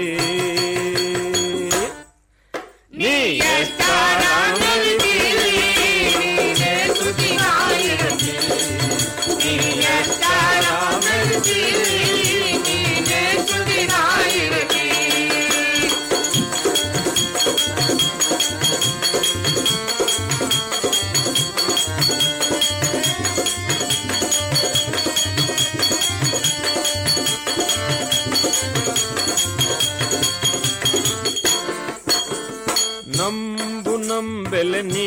ನೀ ಎಷ್ಟಾರ ಮೆರಿತಿ, ನೀನೇ ಸುದ್ದಿಗಾಯಿರತಿ.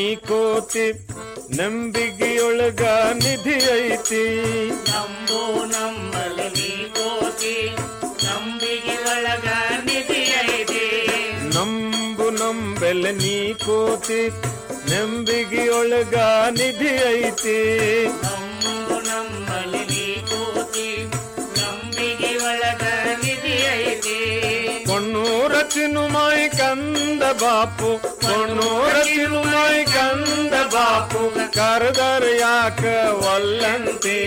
ಕೋತಿ ನಂಬಿಗೆಯೊಳಗ ನಿಧಿ ಐತಿ ನಂಬು ನಂಬಲು ನೀ ಕೋತಿ ನಂಬಿಗೆ ಒಳಗ ನಿಧಿ ಐತಿ ನಂಬು ನಂಬೆಲ್ಲ ನೀ ಕೋತಿ ನಂಬಿಗೆಯೊಳಗ ನಿಧಿ ಐತಿ ನಂಬು ನಂಬಲು ನೀ ಕೋತಿ ನಂಬಿಗೆ ಒಳಗ ನಿಧಿ ಐತಿ ಕೊಣ್ಣೂರ ಚಿನುಮಾಯಿ ಕಂದ ಬಾಪು ಕೊಣ್ಣೂರ ಚಿನುಮಾಯಿ ಕಂದ ಬಾಪು ಕರೆದರ ಯಾಕ ಒಲ್ಲಂತೆ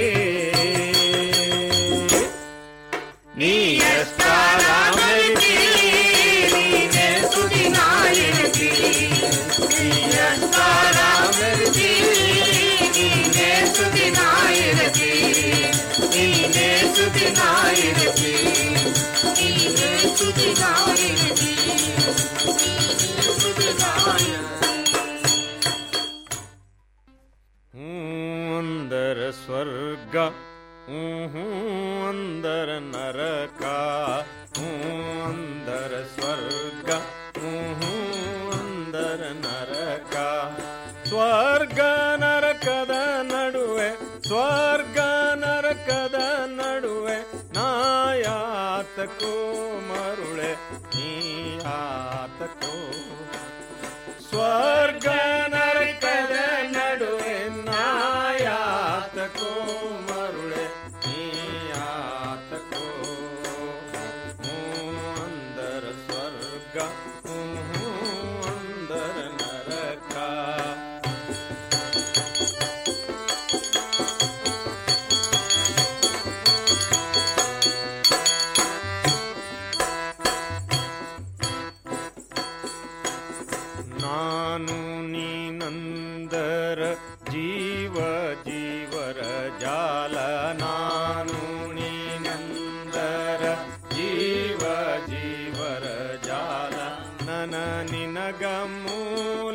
ನೀ ಎಷ್ಟಾರ ಮೆರಿತಿ, ನೀನೇ ಸುದಿನ ಇರತಿ. ನೀ ಎಷ್ಟಾರ ಮೆರಿತಿ, ನೀನೇ ಸುದಿನ ಇರತಿ. ನೀನೇ ಸುದಿನ ಇರತಿ. ನೀನೇ ಸುದಿನ ಇರತಿ. ಸುದಿನ ಅಂದರ ಸ್ವರ್ಗ ಹ್ಞೂ ಅಂದರ ನರಕ ಹ್ಞೂ ಅಂದರ ಸ್ವರ್ಗ ಹ್ಞೂ ಅಂದರ ನರಕ ಸ್ವರ್ಗ ನರಕದ ನಡುವೆ ಸ್ವರ್ಗ ನರಕದ ನಡುವೆ ನಾಯಾತಕೋ ಮರುಳೆ ನೀಯಾತಕೋ ಸ್ವರ್ಗ ನರಕದ ನಡುವೆ ನಾಯಾತಕೋ ಮರುಳೆ ನೀಯಾತಕೋ ಹ್ಞೂ ಅಂದರ ಸ್ವರ್ಗ ಹ್ಞೂ ಅಂದರ ನರಕ ನಾನು ನೀನಂದರ ಜೀವ ಜೀವರ ಜಾಲ ನಾನು ನೀನಂದರ ಜೀವ ಜೀವರ ಜಾಲ ನನ ನಿನಗ ಮೂಲ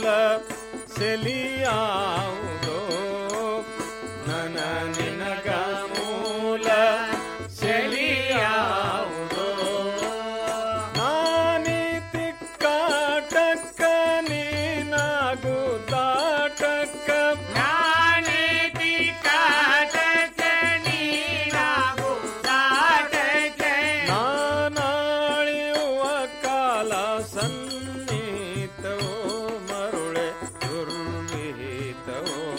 ಸೆಲಿಯಾವುದೋ ನನ ನಿನಗ ಮೂಲ ಸೆಲಿಯಾವುದೋ ನಾನೀತಿ ಕಾಟಕ್ಕ ನೀನಾಗು ತಾಟಕ್ಕ ನಾನೇತಿ ಕಾಟಕ ನೀನಾಗು ತಾಟಕ ನಾನಾಳಿಯುವ ಕಾಲ ಸನ್ನಿಹಿತವೋ ಮರುಳೆ ದುರ್ವಿಹಿತವೋ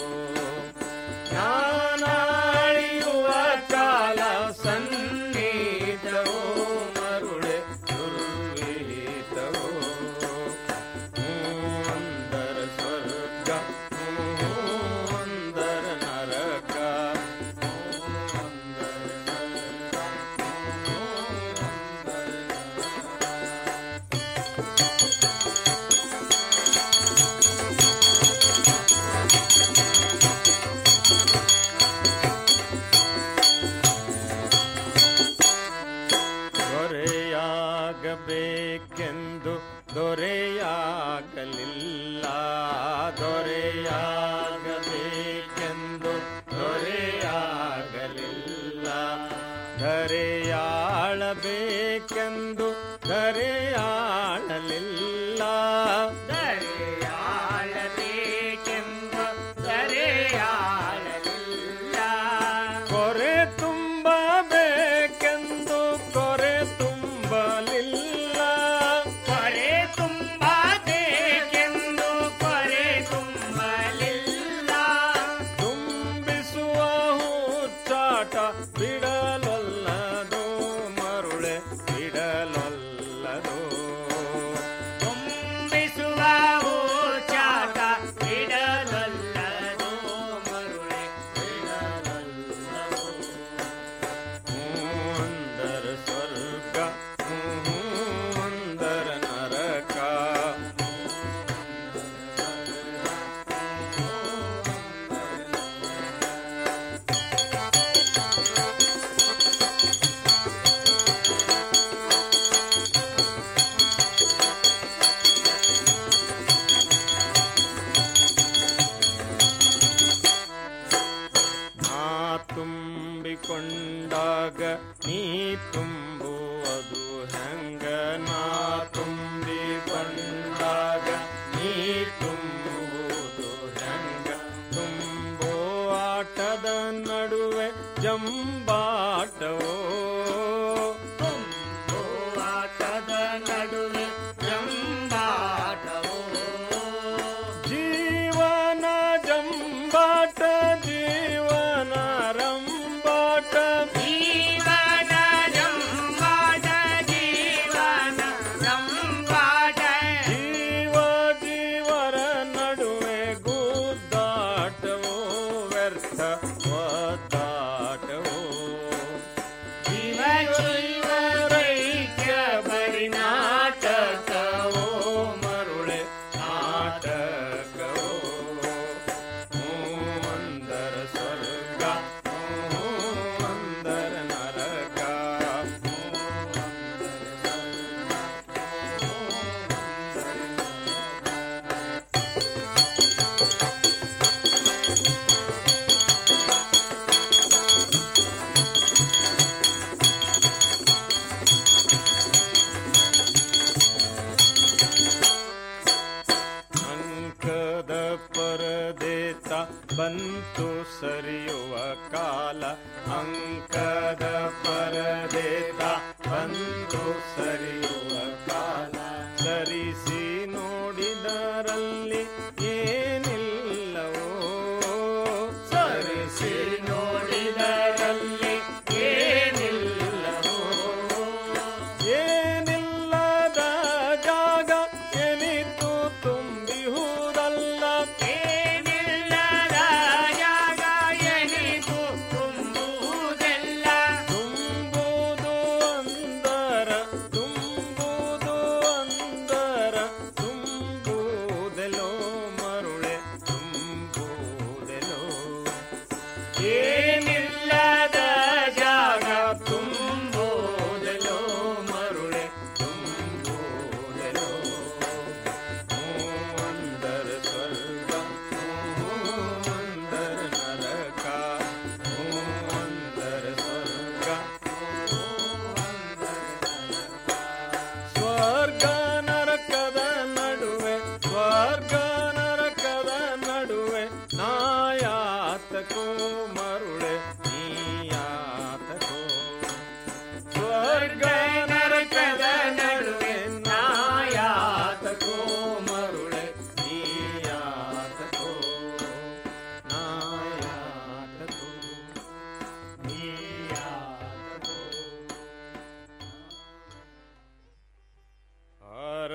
ನಾನಾಳಿಯುವ ಕಾಲ ಸನ್ನಿಹಿತವೋ ಮರುಳೆ ದುರ್ವಿಹಿತವೋ ಹ್ಞೂ ಅಂದರ ಸ್ವರ್ಗ ಹ್ಞೂ ಅಂದರ ನರಕ ದೊರೆಯಾಗಬೇಕೆಂದು ದೊರೆಯಾಗಲಿಲ್ಲ ದೊರೆಯಾಗಬೇಕೆಂದು ದೊರೆಯಾಗಲಿಲ್ಲ ಧರೆಯಾಳಬೇಕೆಂದು ಧರೆಯಾಳಲಿಲ್ಲ ದರೆಯಾಳಬೇಕೆಂದು ದರೆಯಾಳಲಿಲ್ಲ ಕೊರೆ ತುಂಬಬೇಕೆಂದು ಕೊರೆ ತುಂಬಲಿಲ್ಲ ಕೊರೆ ತುಂಬಬೇಕೆಂದು ಕೊರೆ ತುಂಬಲಿಲ್ಲ ತುಂಬಿಸುವ ಹುಚ್ಚಾಟ ಬಿಡಲೊಲ್ಲದು ಮರುಳೆ ಬಿಡಲೊಲ್ಲದು ತುಂಬಿಸುವ ಚಾಟ ಬಿಡಲೊಲ್ಲದು ಮರುಳೆ ಬಿಡಲೊಲ್ಲದು ಹ್ಞೂ ಅಂದರ ಸ್ವರ್ಗ ಹ್ಞೂ ಅಂದರ ನರಕ ನಾ ತುಂಬಿಕೊಂಡಾಗ ನೀ ತುಂಬುವುದು ಹೆಂಗ ನಾ ತುಂಬಿಕೊಂಡಾಗ ನೀ ತುಂಬುವುದು ಆಟದ ನಡುವೆ ಜಂಬಾಟವೋ ಆಟದ ನಡುವೆ ಜಂಬಾಟವೋ ಜೀವನ ಜಂಬಾಟ ಜೀವನ ರಂಬಾಟ ಜೀವನ ಜಂಬಾಟ ಜೀವನ ರಂಬಾಟ ಜೀವ ಜೀವರ ನಡುವೆ ಗುದ್ದಾಟವೋ ವ್ಯರ್ಥ ಒದ್ದಾಟವೋ ಜೀವ ಜೀವರೈಕ್ಯ ಪರಿನಾಟಕವೋ ಮರುಳೆ ನಾಟಕವೋ ಹ್ಞೂ ಅಂದರ ಸ್ವರ್ಗ ಹ್ಞೂ ಅಂದರ ನರಕ ಅಂಕದ ಪರದೇತ ಬಂತು ಸರಿಯುವ ಕಾಲ ಅಂಕದ ಪರದೇತ ಬಂತು ಸರಿಯುವ ಕಾಲ ಸರಿಸಿ ನೋಡಿದರಲ್ಲಿ ಏನಿಲ್ಲವೋ ಸರಿಸಿ ನೋಡಿದರಲ್ಲಿ ಏನಿಲ್ಲವೋ ಏನಿಲ್ಲದ ಜಾಗ ಎನಿತು ತುಂಬಿಹುದಲ್ಲ ಏನಿಲ್ಲದ ಜಾಗ ಎನಿತು ತುಂಬುವುದೆಲ್ಲ ತುಂಬುವುದು ಅಂದರ ತುಂಬುವುದು ಅಂದರ ತುಂಬುವುದೆಲೋ ಮರುಳೆ ತುಂಬುವುದೆಲೋ ಏನಿಲ್ಲದ ಜಾಗ ತುಂಬುವುದೆಲ್ಲೋ ಮರುಳೆ ತುಂಬುವುದೆಲೋ ಅಂದರ ಸ್ವರ್ಗ ಅಂದರ ನರಕ ಅಂದರ ಸ್ವರ್ಗ ಸ್ವರ್ಗ ನರಕದ ನಡುವೆ ಸ್ವರ್ಗ ನರಕದ ನಡುವೆ ನಾಯಾತಕೋ ಮರುಳೆ ನೀಯಾತಕೋ ಸ್ವರ್ಗ ನರಕದ ನಡುವೆ ನಾಯಾತಕೋ ಮರುಳೆ ನೀಯಾತಕೋ ನಾಯಾತಕೋ ನೀಯಾತಕೋ ಹರ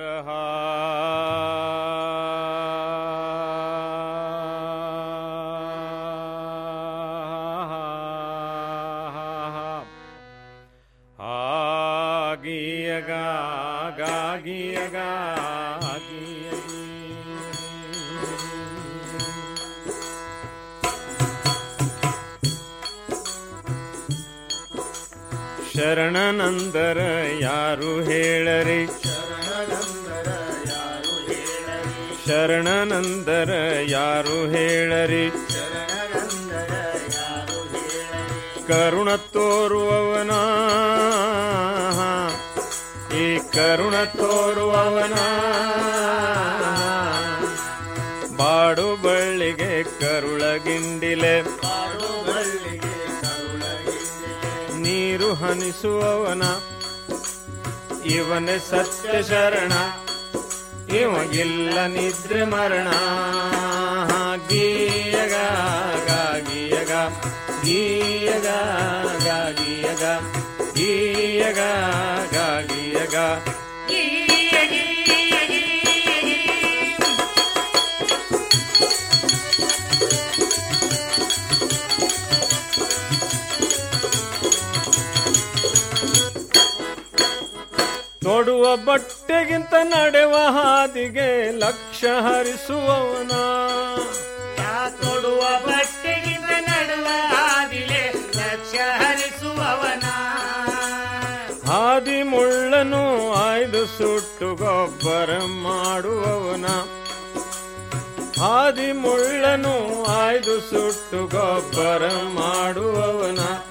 ಆಗಿಯಗ ಗಾಗಿಯಗ ಶರಣನಂದರ ಯಾರು ಹೇಳರಿ ಶರಣನಂದರ ಯಾರು ಹೇಳರಿ ಕರುಣ ತೋರುವವನ ಈ ಕರುಣ ತೋರುವವನ ಬಾಡು ಬಳ್ಳಿಗೆ ಕರುಳಗಿಂಡಿಲೆ ನೀರು ಹನಿಸುವವನ ಇವನೇ ಸತ್ಯ ಶರಣ ಇವಾಗಿಲ್ಲ ನಿದ್ರೆ ಮರಣ ಗೀಯಗ ಗಾಗಿಯಗ ಗೀಯಗ ಗಾಗಿಯಗ ಗೀಯಗ ಗಾಗಿಯಗ ತೊಡುವ ಬಟ್ಟೆಗಿಂತ ನಡೆವ ಹಾದಿಗೆ ಲಕ್ಷ್ಯ ಹರಿಸುವವನ ತೊಡುವ ಬಟ್ಟೆಗಿಂತ ನಡುವ ಹಾದಿಲೆ ಲಕ್ಷ್ಯ ಹರಿಸುವವನ ಹಾದಿ ಮುಳ್ಳನು ಆಯ್ದು ಸುಟ್ಟು ಗೊಬ್ಬರ ಮಾಡುವವನ ಹಾದಿ ಮುಳ್ಳನು ಆಯ್ದು ಸುಟ್ಟು ಗೊಬ್ಬರ ಮಾಡುವವನ